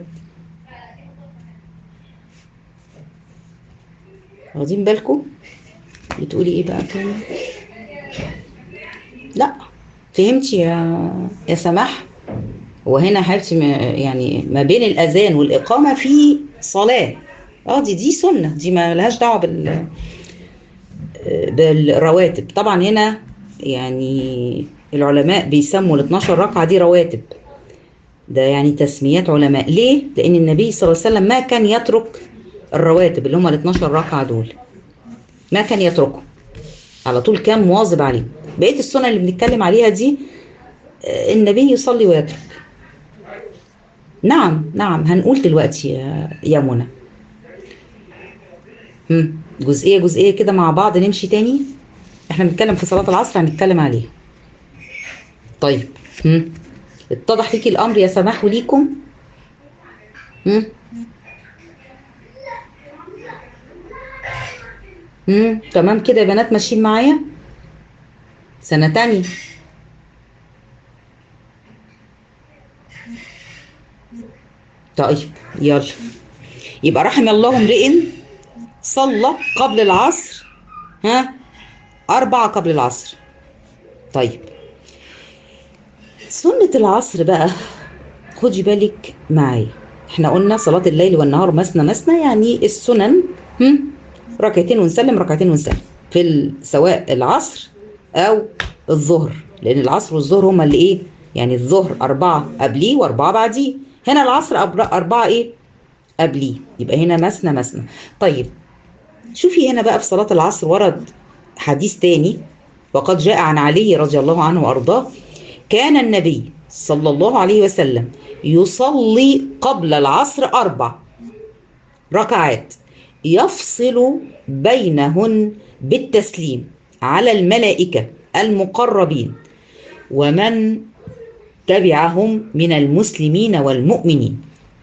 واخدين بالكم بتقولي ايه بقى كمان لا فهمتي يا يا سماح وهنا حبيبتي يعني ما بين الاذان والاقامه في صلاه اه دي دي سنه دي ما لهاش دعوه بال بالرواتب طبعا هنا يعني العلماء بيسموا ال 12 ركعه دي رواتب ده يعني تسميات علماء ليه لان النبي صلى الله عليه وسلم ما كان يترك الرواتب اللي هم ال 12 ركعه دول ما كان يتركه على طول كان مواظب عليه بقيه السنن اللي بنتكلم عليها دي آه، النبي يصلي ويترك نعم نعم هنقول دلوقتي يا يا منى هم، جزئيه جزئيه كده مع بعض نمشي تاني احنا بنتكلم في صلاه العصر هنتكلم عليها طيب هم. اتضح ليكي الامر يا سماح وليكم هم. هم. تمام كده يا بنات ماشيين معايا سنه تانية طيب يلا يبقى رحم الله امرئ صلى قبل العصر ها أربعة قبل العصر طيب سنة العصر بقى خدي بالك معايا احنا قلنا صلاة الليل والنهار مثنى مثنى يعني السنن هم؟ ركعتين ونسلم ركعتين ونسلم في ال- سواء العصر أو الظهر لأن العصر والظهر هما اللي إيه يعني الظهر أربعة قبليه وأربعة بعديه هنا العصر أربعة أربعة إيه قبليه يبقى هنا مثنى مثنى طيب شوفي هنا بقى في صلاة العصر ورد حديث تاني وقد جاء عن علي رضي الله عنه وأرضاه كان النبي صلى الله عليه وسلم يصلي قبل العصر أربع ركعات يفصل بينهن بالتسليم على الملائكة المقربين ومن تبعهم من المسلمين والمؤمنين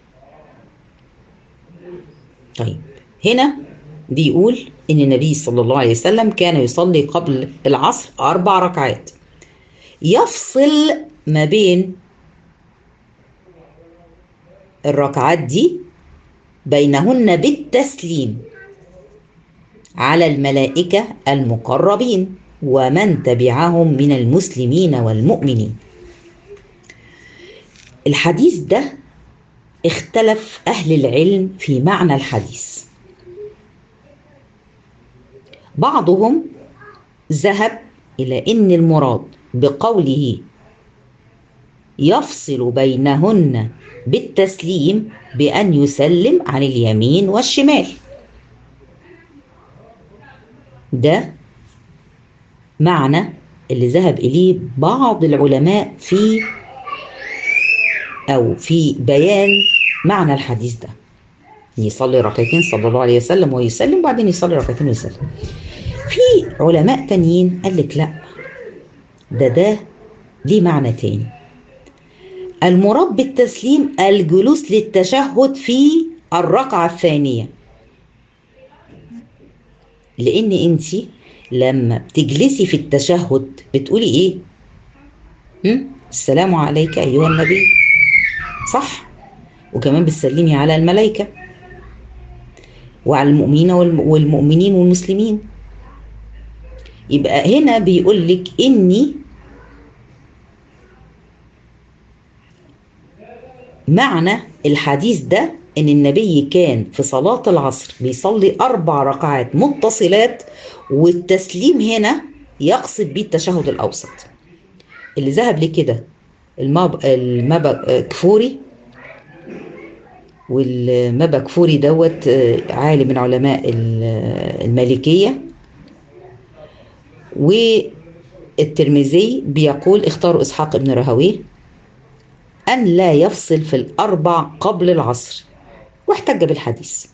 طيب هنا بيقول ان النبي صلى الله عليه وسلم كان يصلي قبل العصر اربع ركعات يفصل ما بين الركعات دي بينهن بالتسليم على الملائكه المقربين ومن تبعهم من المسلمين والمؤمنين الحديث ده اختلف اهل العلم في معنى الحديث بعضهم ذهب الى ان المراد بقوله يفصل بينهن بالتسليم بان يسلم عن اليمين والشمال ده معنى اللي ذهب اليه بعض العلماء في او في بيان معنى الحديث ده يصلي ركعتين صلى الله عليه وسلم ويسلم وبعدين يصلي ركعتين ويسلم في علماء تانيين قال لك لا ده ده ليه معنى تاني المراد بالتسليم الجلوس للتشهد في الركعة الثانية لأن أنت لما بتجلسي في التشهد بتقولي إيه؟ هم؟ السلام عليك أيها النبي صح وكمان بتسلمي على الملائكة وعلى المؤمنين والمؤمنين والمسلمين يبقى هنا بيقول لك إني معنى الحديث ده ان النبي كان في صلاة العصر بيصلي اربع ركعات متصلات والتسليم هنا يقصد بيه التشهد الاوسط اللي ذهب لكده الماب المبا كفوري والمبا كفوري دوت عالم من علماء المالكية والترمذي بيقول اختاروا اسحاق ابن راهويه أن لا يفصل في الأربع قبل العصر واحتج بالحديث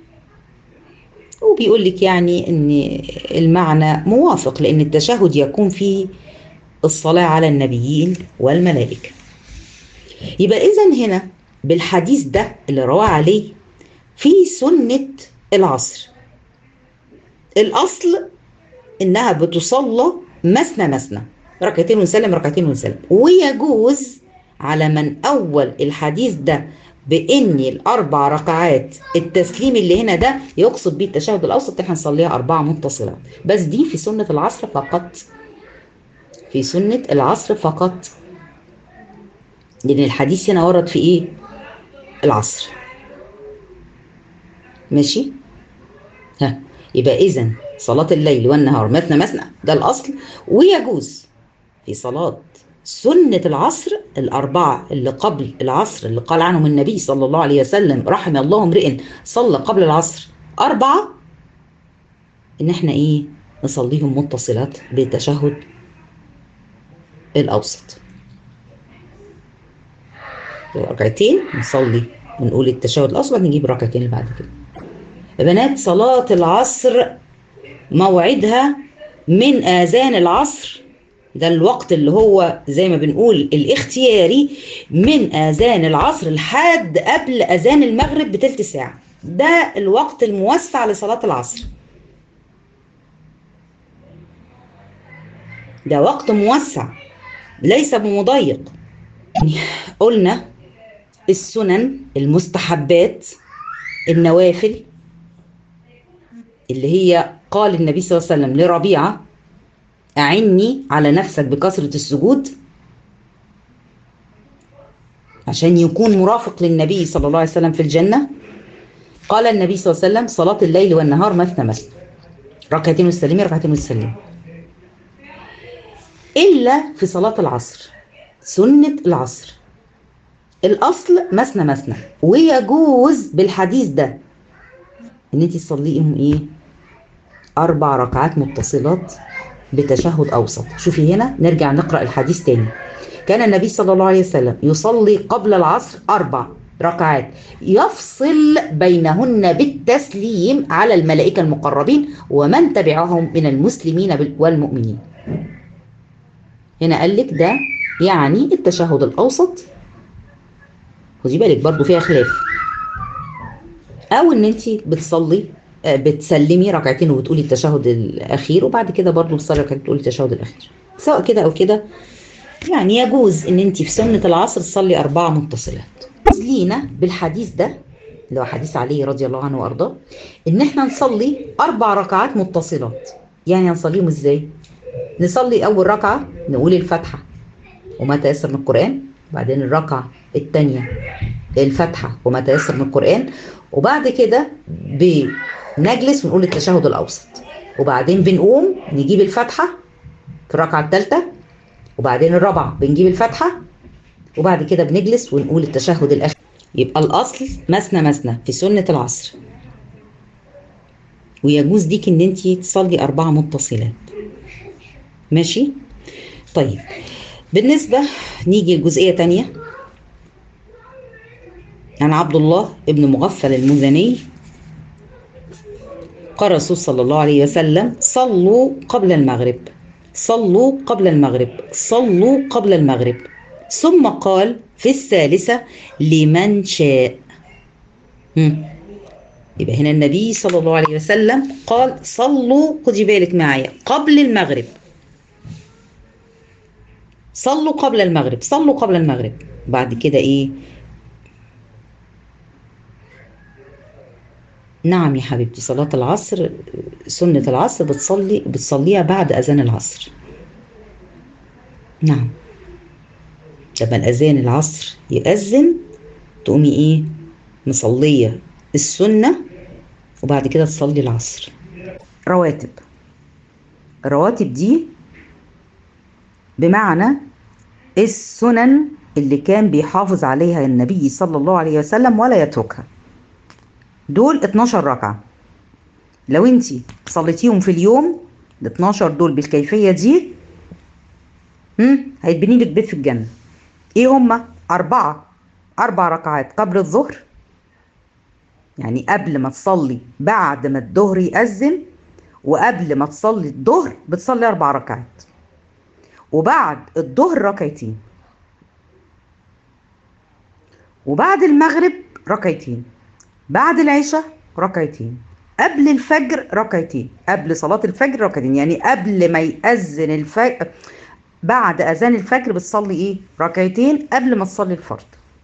وبيقول لك يعني أن المعنى موافق لأن التشهد يكون فيه الصلاة على النبيين والملائكة يبقى إذا هنا بالحديث ده اللي رواه عليه في سنة العصر الأصل إنها بتصلى مثنى مثنى ركعتين ونسلم ركعتين ونسلم ويجوز على من أول الحديث ده بإن الأربع ركعات التسليم اللي هنا ده يقصد بيه التشهد الأوسط احنا نصليها أربعة متصلات بس دي في سنة العصر فقط في سنة العصر فقط لأن الحديث هنا ورد في إيه؟ العصر ماشي؟ ها يبقى إذا صلاة الليل والنهار مثنى مثنى ده الأصل ويجوز في صلاة سنة العصر الأربعة اللي قبل العصر اللي قال عنهم النبي صلى الله عليه وسلم رحم الله امرئ صلى قبل العصر أربعة إن إحنا إيه نصليهم متصلات بالتشهد الأوسط ركعتين نصلي ونقول التشهد الأسود نجيب ركعتين اللي بعد كده يا بنات صلاة العصر موعدها من آذان العصر ده الوقت اللي هو زي ما بنقول الاختياري من آذان العصر لحد قبل أذان المغرب بتلت ساعة ده الوقت الموسع لصلاة العصر ده وقت موسع ليس بمضيق قلنا السنن المستحبات النوافل اللي هي قال النبي صلى الله عليه وسلم لربيعة أعني على نفسك بكثرة السجود عشان يكون مرافق للنبي صلى الله عليه وسلم في الجنة قال النبي صلى الله عليه وسلم صلاة الليل والنهار مثنى مثنى ركعتين والسليم ركعتين والسليم إلا في صلاة العصر سنة العصر الأصل مثنى مثنى ويجوز بالحديث ده إن أنت تصليهم إيه؟ أربع ركعات متصلات بتشهد أوسط شوفي هنا نرجع نقرأ الحديث تاني كان النبي صلى الله عليه وسلم يصلي قبل العصر أربع ركعات يفصل بينهن بالتسليم على الملائكة المقربين ومن تبعهم من المسلمين والمؤمنين هنا قال لك ده يعني التشهد الأوسط خدي بالك برضو فيها خلاف أو إن أنت بتصلي بتسلمي ركعتين وبتقولي التشهد الأخير وبعد كده برضو بتصلي ركعتين بتقولي التشهد الأخير سواء كده أو كده يعني يجوز إن أنت في سنة العصر تصلي أربعة متصلات لينا بالحديث ده اللي هو حديث علي رضي الله عنه وأرضاه إن إحنا نصلي أربع ركعات متصلات يعني هنصليهم إزاي؟ نصلي أول ركعة نقول الفاتحة وما تيسر من القرآن وبعدين الركعة الثانية الفاتحة وما تيسر من القرآن وبعد كده بنجلس ونقول التشهد الأوسط وبعدين بنقوم نجيب الفاتحة في الركعة الثالثة وبعدين الرابعة بنجيب الفاتحة وبعد كده بنجلس ونقول التشهد الأخير يبقى الأصل مثنى مثنى في سنة العصر ويجوز ليك إن أنت تصلي أربعة متصلات ماشي طيب بالنسبة نيجي لجزئية تانية عن عبد الله ابن مغفل المزني قال الرسول صلى الله عليه وسلم صلوا قبل المغرب صلوا قبل المغرب صلوا قبل المغرب ثم قال في الثالثة لمن شاء هم. يبقى هنا النبي صلى الله عليه وسلم قال صلوا خدي بالك معايا قبل المغرب صلوا قبل المغرب صلوا قبل المغرب بعد كده ايه نعم يا حبيبتي صلاة العصر سنة العصر بتصلي بتصليها بعد أذان العصر نعم لما الأذان العصر يأذن تقومي إيه مصلية السنة وبعد كده تصلي العصر رواتب الرواتب دي بمعنى السنن اللي كان بيحافظ عليها النبي صلى الله عليه وسلم ولا يتركها دول 12 ركعة لو انت صليتيهم في اليوم ال 12 دول بالكيفية دي هم هيتبني لك بيت في الجنة ايه هما أربعة أربع ركعات قبل الظهر يعني قبل ما تصلي بعد ما الظهر يأذن وقبل ما تصلي الظهر بتصلي أربع ركعات وبعد الظهر ركعتين وبعد المغرب ركعتين بعد العشاء ركعتين قبل الفجر ركعتين قبل صلاة الفجر ركعتين يعني قبل ما يأذن الفجر بعد أذان الفجر بتصلي إيه ركعتين قبل ما تصلي الفرض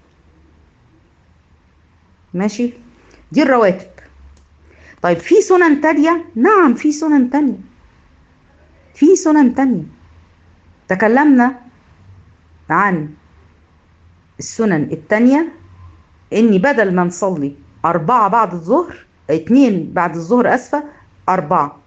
ماشي دي الرواتب طيب في سنن تانية نعم في سنن تانية في سنن تانية تكلمنا عن السنن التانية إني بدل ما نصلي أربعة بعد الظهر اتنين بعد الظهر أسفة أربعة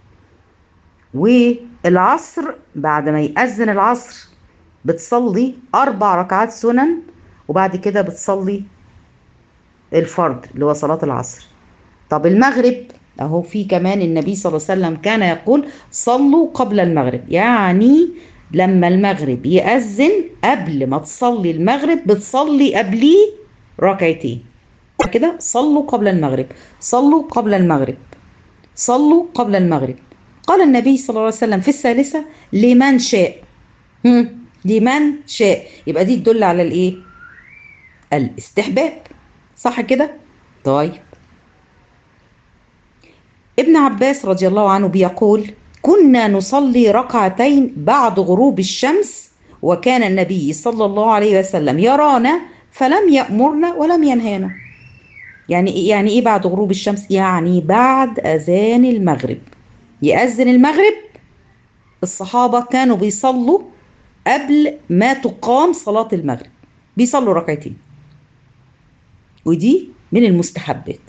والعصر بعد ما يأذن العصر بتصلي أربع ركعات سنن وبعد كده بتصلي الفرض اللي هو صلاة العصر طب المغرب اهو في كمان النبي صلى الله عليه وسلم كان يقول صلوا قبل المغرب يعني لما المغرب يأذن قبل ما تصلي المغرب بتصلي قبليه ركعتين كده صلوا قبل المغرب صلوا قبل المغرب صلوا قبل المغرب قال النبي صلى الله عليه وسلم في الثالثة لمن شاء هم. لمن شاء يبقى دي تدل على الايه الاستحباب صح كده طيب ابن عباس رضي الله عنه بيقول كنا نصلي ركعتين بعد غروب الشمس وكان النبي صلى الله عليه وسلم يرانا فلم يأمرنا ولم ينهانا يعني يعني ايه بعد غروب الشمس يعني بعد اذان المغرب يأذن المغرب الصحابة كانوا بيصلوا قبل ما تقام صلاة المغرب بيصلوا ركعتين ودي من المستحبات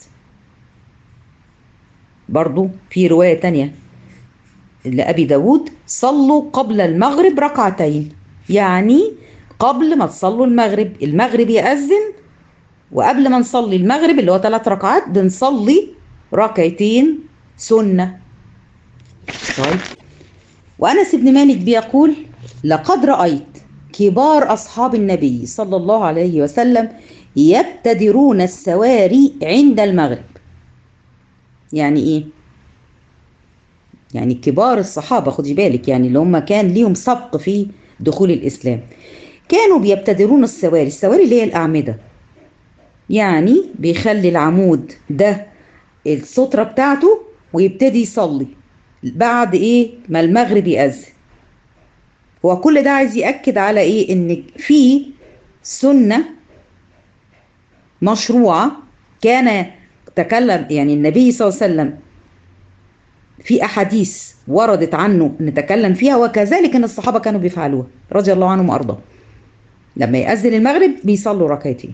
برضو في رواية تانية لأبي داود صلوا قبل المغرب ركعتين يعني قبل ما تصلوا المغرب المغرب يأذن وقبل ما نصلي المغرب اللي هو ثلاث ركعات بنصلي ركعتين سنة طيب وأنس بن مالك بيقول لقد رأيت كبار أصحاب النبي صلى الله عليه وسلم يبتدرون السواري عند المغرب يعني إيه؟ يعني كبار الصحابة خدي بالك يعني اللي هم كان ليهم سبق في دخول الإسلام كانوا بيبتدرون السواري السواري اللي هي الأعمدة يعني بيخلي العمود ده السترة بتاعته ويبتدي يصلي بعد ايه ما المغرب يأذن هو كل ده عايز يأكد على ايه ان في سنة مشروعة كان تكلم يعني النبي صلى الله عليه وسلم في احاديث وردت عنه نتكلم فيها وكذلك ان الصحابة كانوا بيفعلوها رضي الله عنهم وارضاهم لما يأذن المغرب بيصلوا ركعتين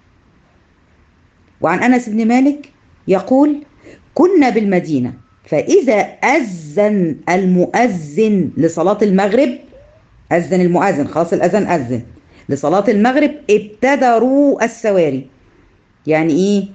وعن انس بن مالك يقول كنا بالمدينه فاذا اذن المؤذن لصلاه المغرب اذن المؤذن خلاص الاذان اذن لصلاه المغرب ابتدروا السواري يعني ايه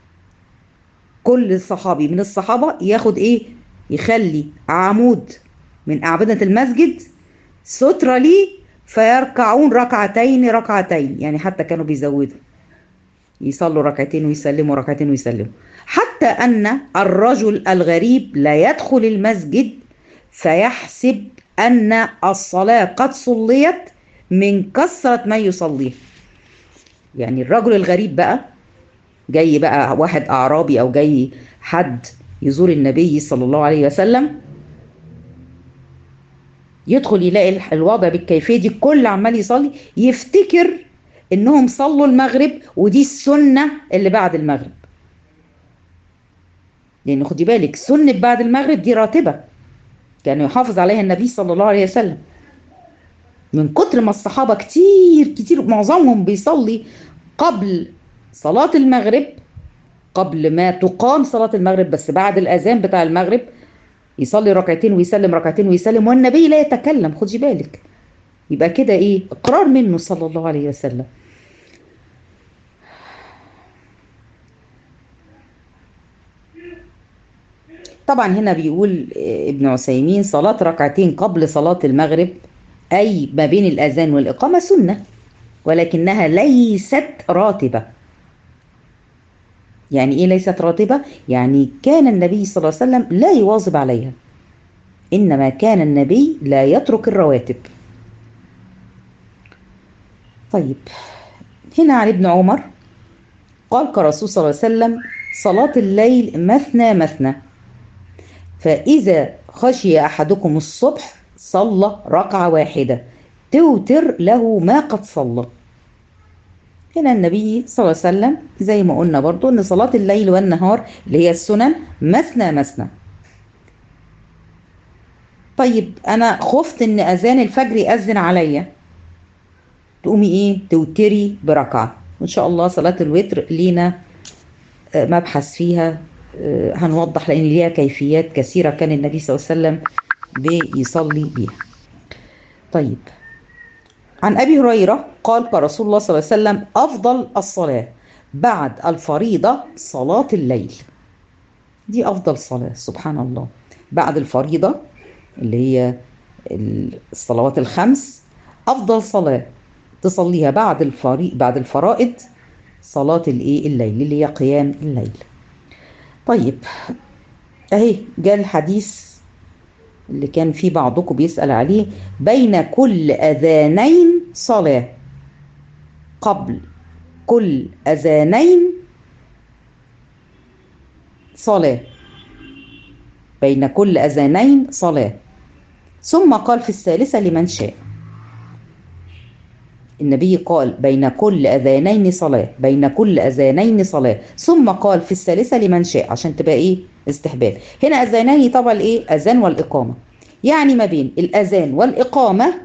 كل صحابي من الصحابه ياخد ايه يخلي عمود من اعمده المسجد ستره ليه فيركعون ركعتين ركعتين يعني حتى كانوا بيزودوا يصلوا ركعتين ويسلموا ركعتين ويسلموا حتى أن الرجل الغريب لا يدخل المسجد فيحسب أن الصلاة قد صليت من كثرة ما يصليه يعني الرجل الغريب بقى جاي بقى واحد أعرابي أو جاي حد يزور النبي صلى الله عليه وسلم يدخل يلاقي الوضع بالكيفية دي كل عمال يصلي يفتكر انهم صلوا المغرب ودي السنه اللي بعد المغرب لان خدي بالك سنه بعد المغرب دي راتبه كان يحافظ عليها النبي صلى الله عليه وسلم من كتر ما الصحابه كتير كتير معظمهم بيصلي قبل صلاه المغرب قبل ما تقام صلاه المغرب بس بعد الاذان بتاع المغرب يصلي ركعتين ويسلم ركعتين ويسلم والنبي لا يتكلم خدي بالك يبقى كده ايه اقرار منه صلى الله عليه وسلم طبعا هنا بيقول ابن عثيمين صلاة ركعتين قبل صلاة المغرب أي ما بين الأذان والإقامة سنة ولكنها ليست راتبة يعني إيه ليست راتبة؟ يعني كان النبي صلى الله عليه وسلم لا يواظب عليها إنما كان النبي لا يترك الرواتب طيب هنا عن ابن عمر قال كرسول صلى الله عليه وسلم صلاة الليل مثنى مثنى فإذا خشي أحدكم الصبح صلى ركعة واحدة توتر له ما قد صلى هنا النبي صلى الله عليه وسلم زي ما قلنا برضو ان صلاة الليل والنهار اللي هي السنن مثنى مثنى طيب انا خفت ان اذان الفجر يأذن عليا تقومي ايه توتري بركعة وان شاء الله صلاة الوتر لينا مبحث فيها هنوضح لان ليها كيفيات كثيرة كان النبي صلى الله عليه وسلم بيصلي بيها طيب عن ابي هريره قال قال رسول الله صلى الله عليه وسلم افضل الصلاه بعد الفريضه صلاه الليل دي افضل صلاه سبحان الله بعد الفريضه اللي هي الصلوات الخمس افضل صلاه تصليها بعد الفريق بعد الفرائض صلاه الايه الليل اللي هي قيام الليل طيب اهي جاء الحديث اللي كان في بعضكم بيسأل عليه بين كل أذانين صلاة قبل كل أذانين صلاة بين كل أذانين صلاة ثم قال في الثالثة لمن شاء النبي قال بين كل أذانين صلاة بين كل أذانين صلاة ثم قال في الثالثة لمن شاء عشان تبقى إيه استحباب هنا أذانين طبعا إيه أذان والإقامة يعني ما بين الأذان والإقامة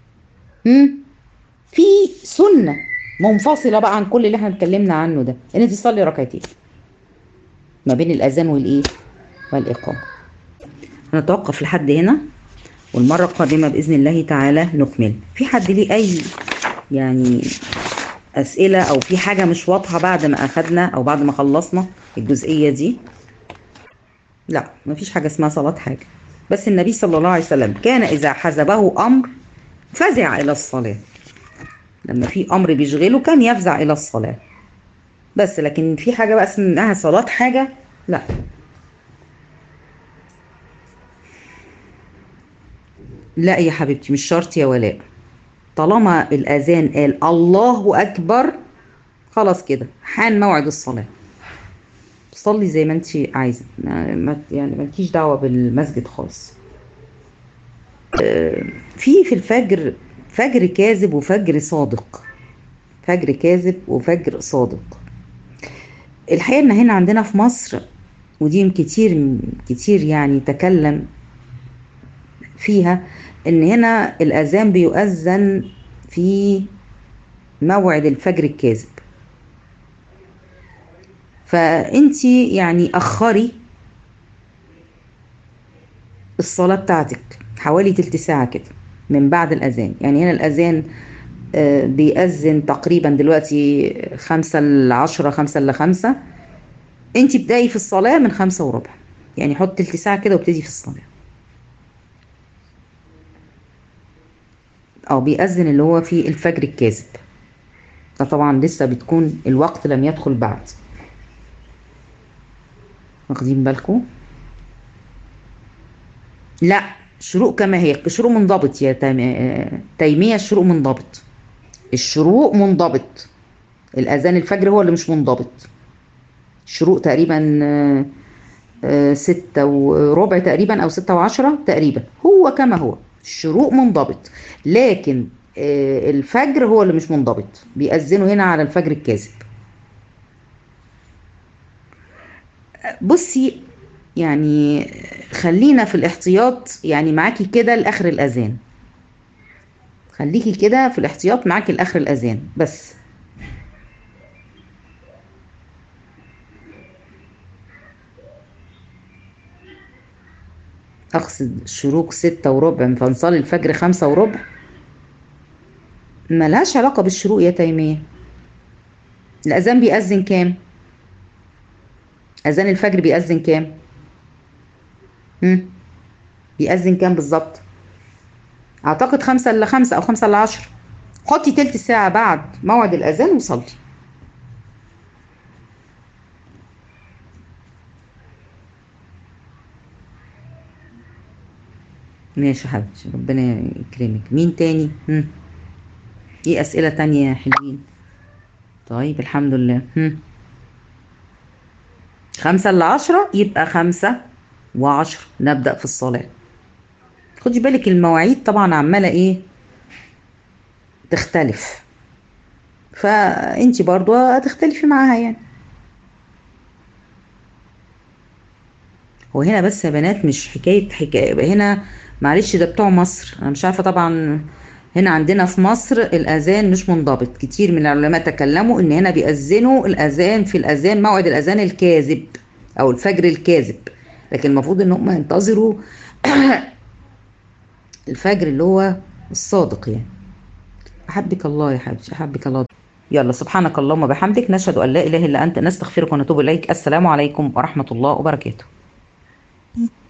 في سنة منفصلة بقى عن كل اللي احنا اتكلمنا عنه ده ان انت تصلي ركعتين ما بين الأذان والإيه والإقامة هنتوقف لحد هنا والمرة القادمة بإذن الله تعالى نكمل في حد ليه أي يعني أسئلة أو في حاجة مش واضحة بعد ما أخدنا أو بعد ما خلصنا الجزئية دي لا مفيش حاجة اسمها صلاة حاجة بس النبي صلى الله عليه وسلم كان إذا حزبه أمر فزع إلى الصلاة لما في أمر بيشغله كان يفزع إلى الصلاة بس لكن في حاجة بقى اسمها صلاة حاجة لا لا يا حبيبتي مش شرط يا ولاء طالما الأذان قال الله أكبر خلاص كده حان موعد الصلاة صلي زي ما انت عايزة ما يعني مالكيش دعوة بالمسجد خالص في في الفجر فجر كاذب وفجر صادق فجر كاذب وفجر صادق الحقيقة ان هنا عندنا في مصر ودي كتير كتير يعني تكلم فيها ان هنا الاذان بيؤذن في موعد الفجر الكاذب فانت يعني اخري الصلاة بتاعتك حوالي تلت ساعة كده من بعد الأذان يعني هنا الأذان بيأذن تقريبا دلوقتي خمسة لعشرة خمسة لخمسة انت ابدأي في الصلاة من خمسة وربع يعني حط تلت ساعة كده وابتدي في الصلاة اه بيأذن اللي هو في الفجر الكاذب ده طبعا لسه بتكون الوقت لم يدخل بعد واخدين بالكم لا الشروق كما هي الشروق منضبط يا تيمية الشروق منضبط الشروق منضبط الأذان الفجر هو اللي مش منضبط الشروق تقريبا ستة وربع تقريبا أو ستة وعشرة تقريبا هو كما هو الشروق منضبط لكن الفجر هو اللي مش منضبط بيأذنوا هنا على الفجر الكاذب بصي يعني خلينا في الاحتياط يعني معاكي كده لاخر الاذان خليكي كده في الاحتياط معاكي لاخر الاذان بس اقصد الشروق ستة وربع فنصلي الفجر خمسة وربع ملهاش علاقة بالشروق يا تيمية الأذان بيأذن كام؟ أذان الفجر بيأذن كام؟ مم. بيأذن كام بالظبط؟ أعتقد خمسة إلا خمسة أو خمسة إلا عشر حطي تلت ساعة بعد موعد الأذان وصلي ماشي يا حبيبتي ربنا يكرمك مين تاني؟ مم. ايه أسئلة تانية يا حلوين؟ طيب الحمد لله هم. خمسة إلا عشرة يبقى خمسة وعشرة نبدأ في الصلاة خدي بالك المواعيد طبعا عمالة ايه تختلف فانتي برضو هتختلفي معاها يعني هو هنا بس يا بنات مش حكاية حكاية هنا معلش ده بتوع مصر انا مش عارفة طبعا هنا عندنا في مصر الأذان مش منضبط كتير من العلماء تكلموا إن هنا بيأذنوا الأذان في الأذان موعد الأذان الكاذب أو الفجر الكاذب لكن المفروض إن هم ينتظروا الفجر اللي هو الصادق يعني أحبك الله يا حبيبتي أحبك الله يلا سبحانك اللهم وبحمدك نشهد أن لا إله إلا أنت نستغفرك ونتوب إليك السلام عليكم ورحمة الله وبركاته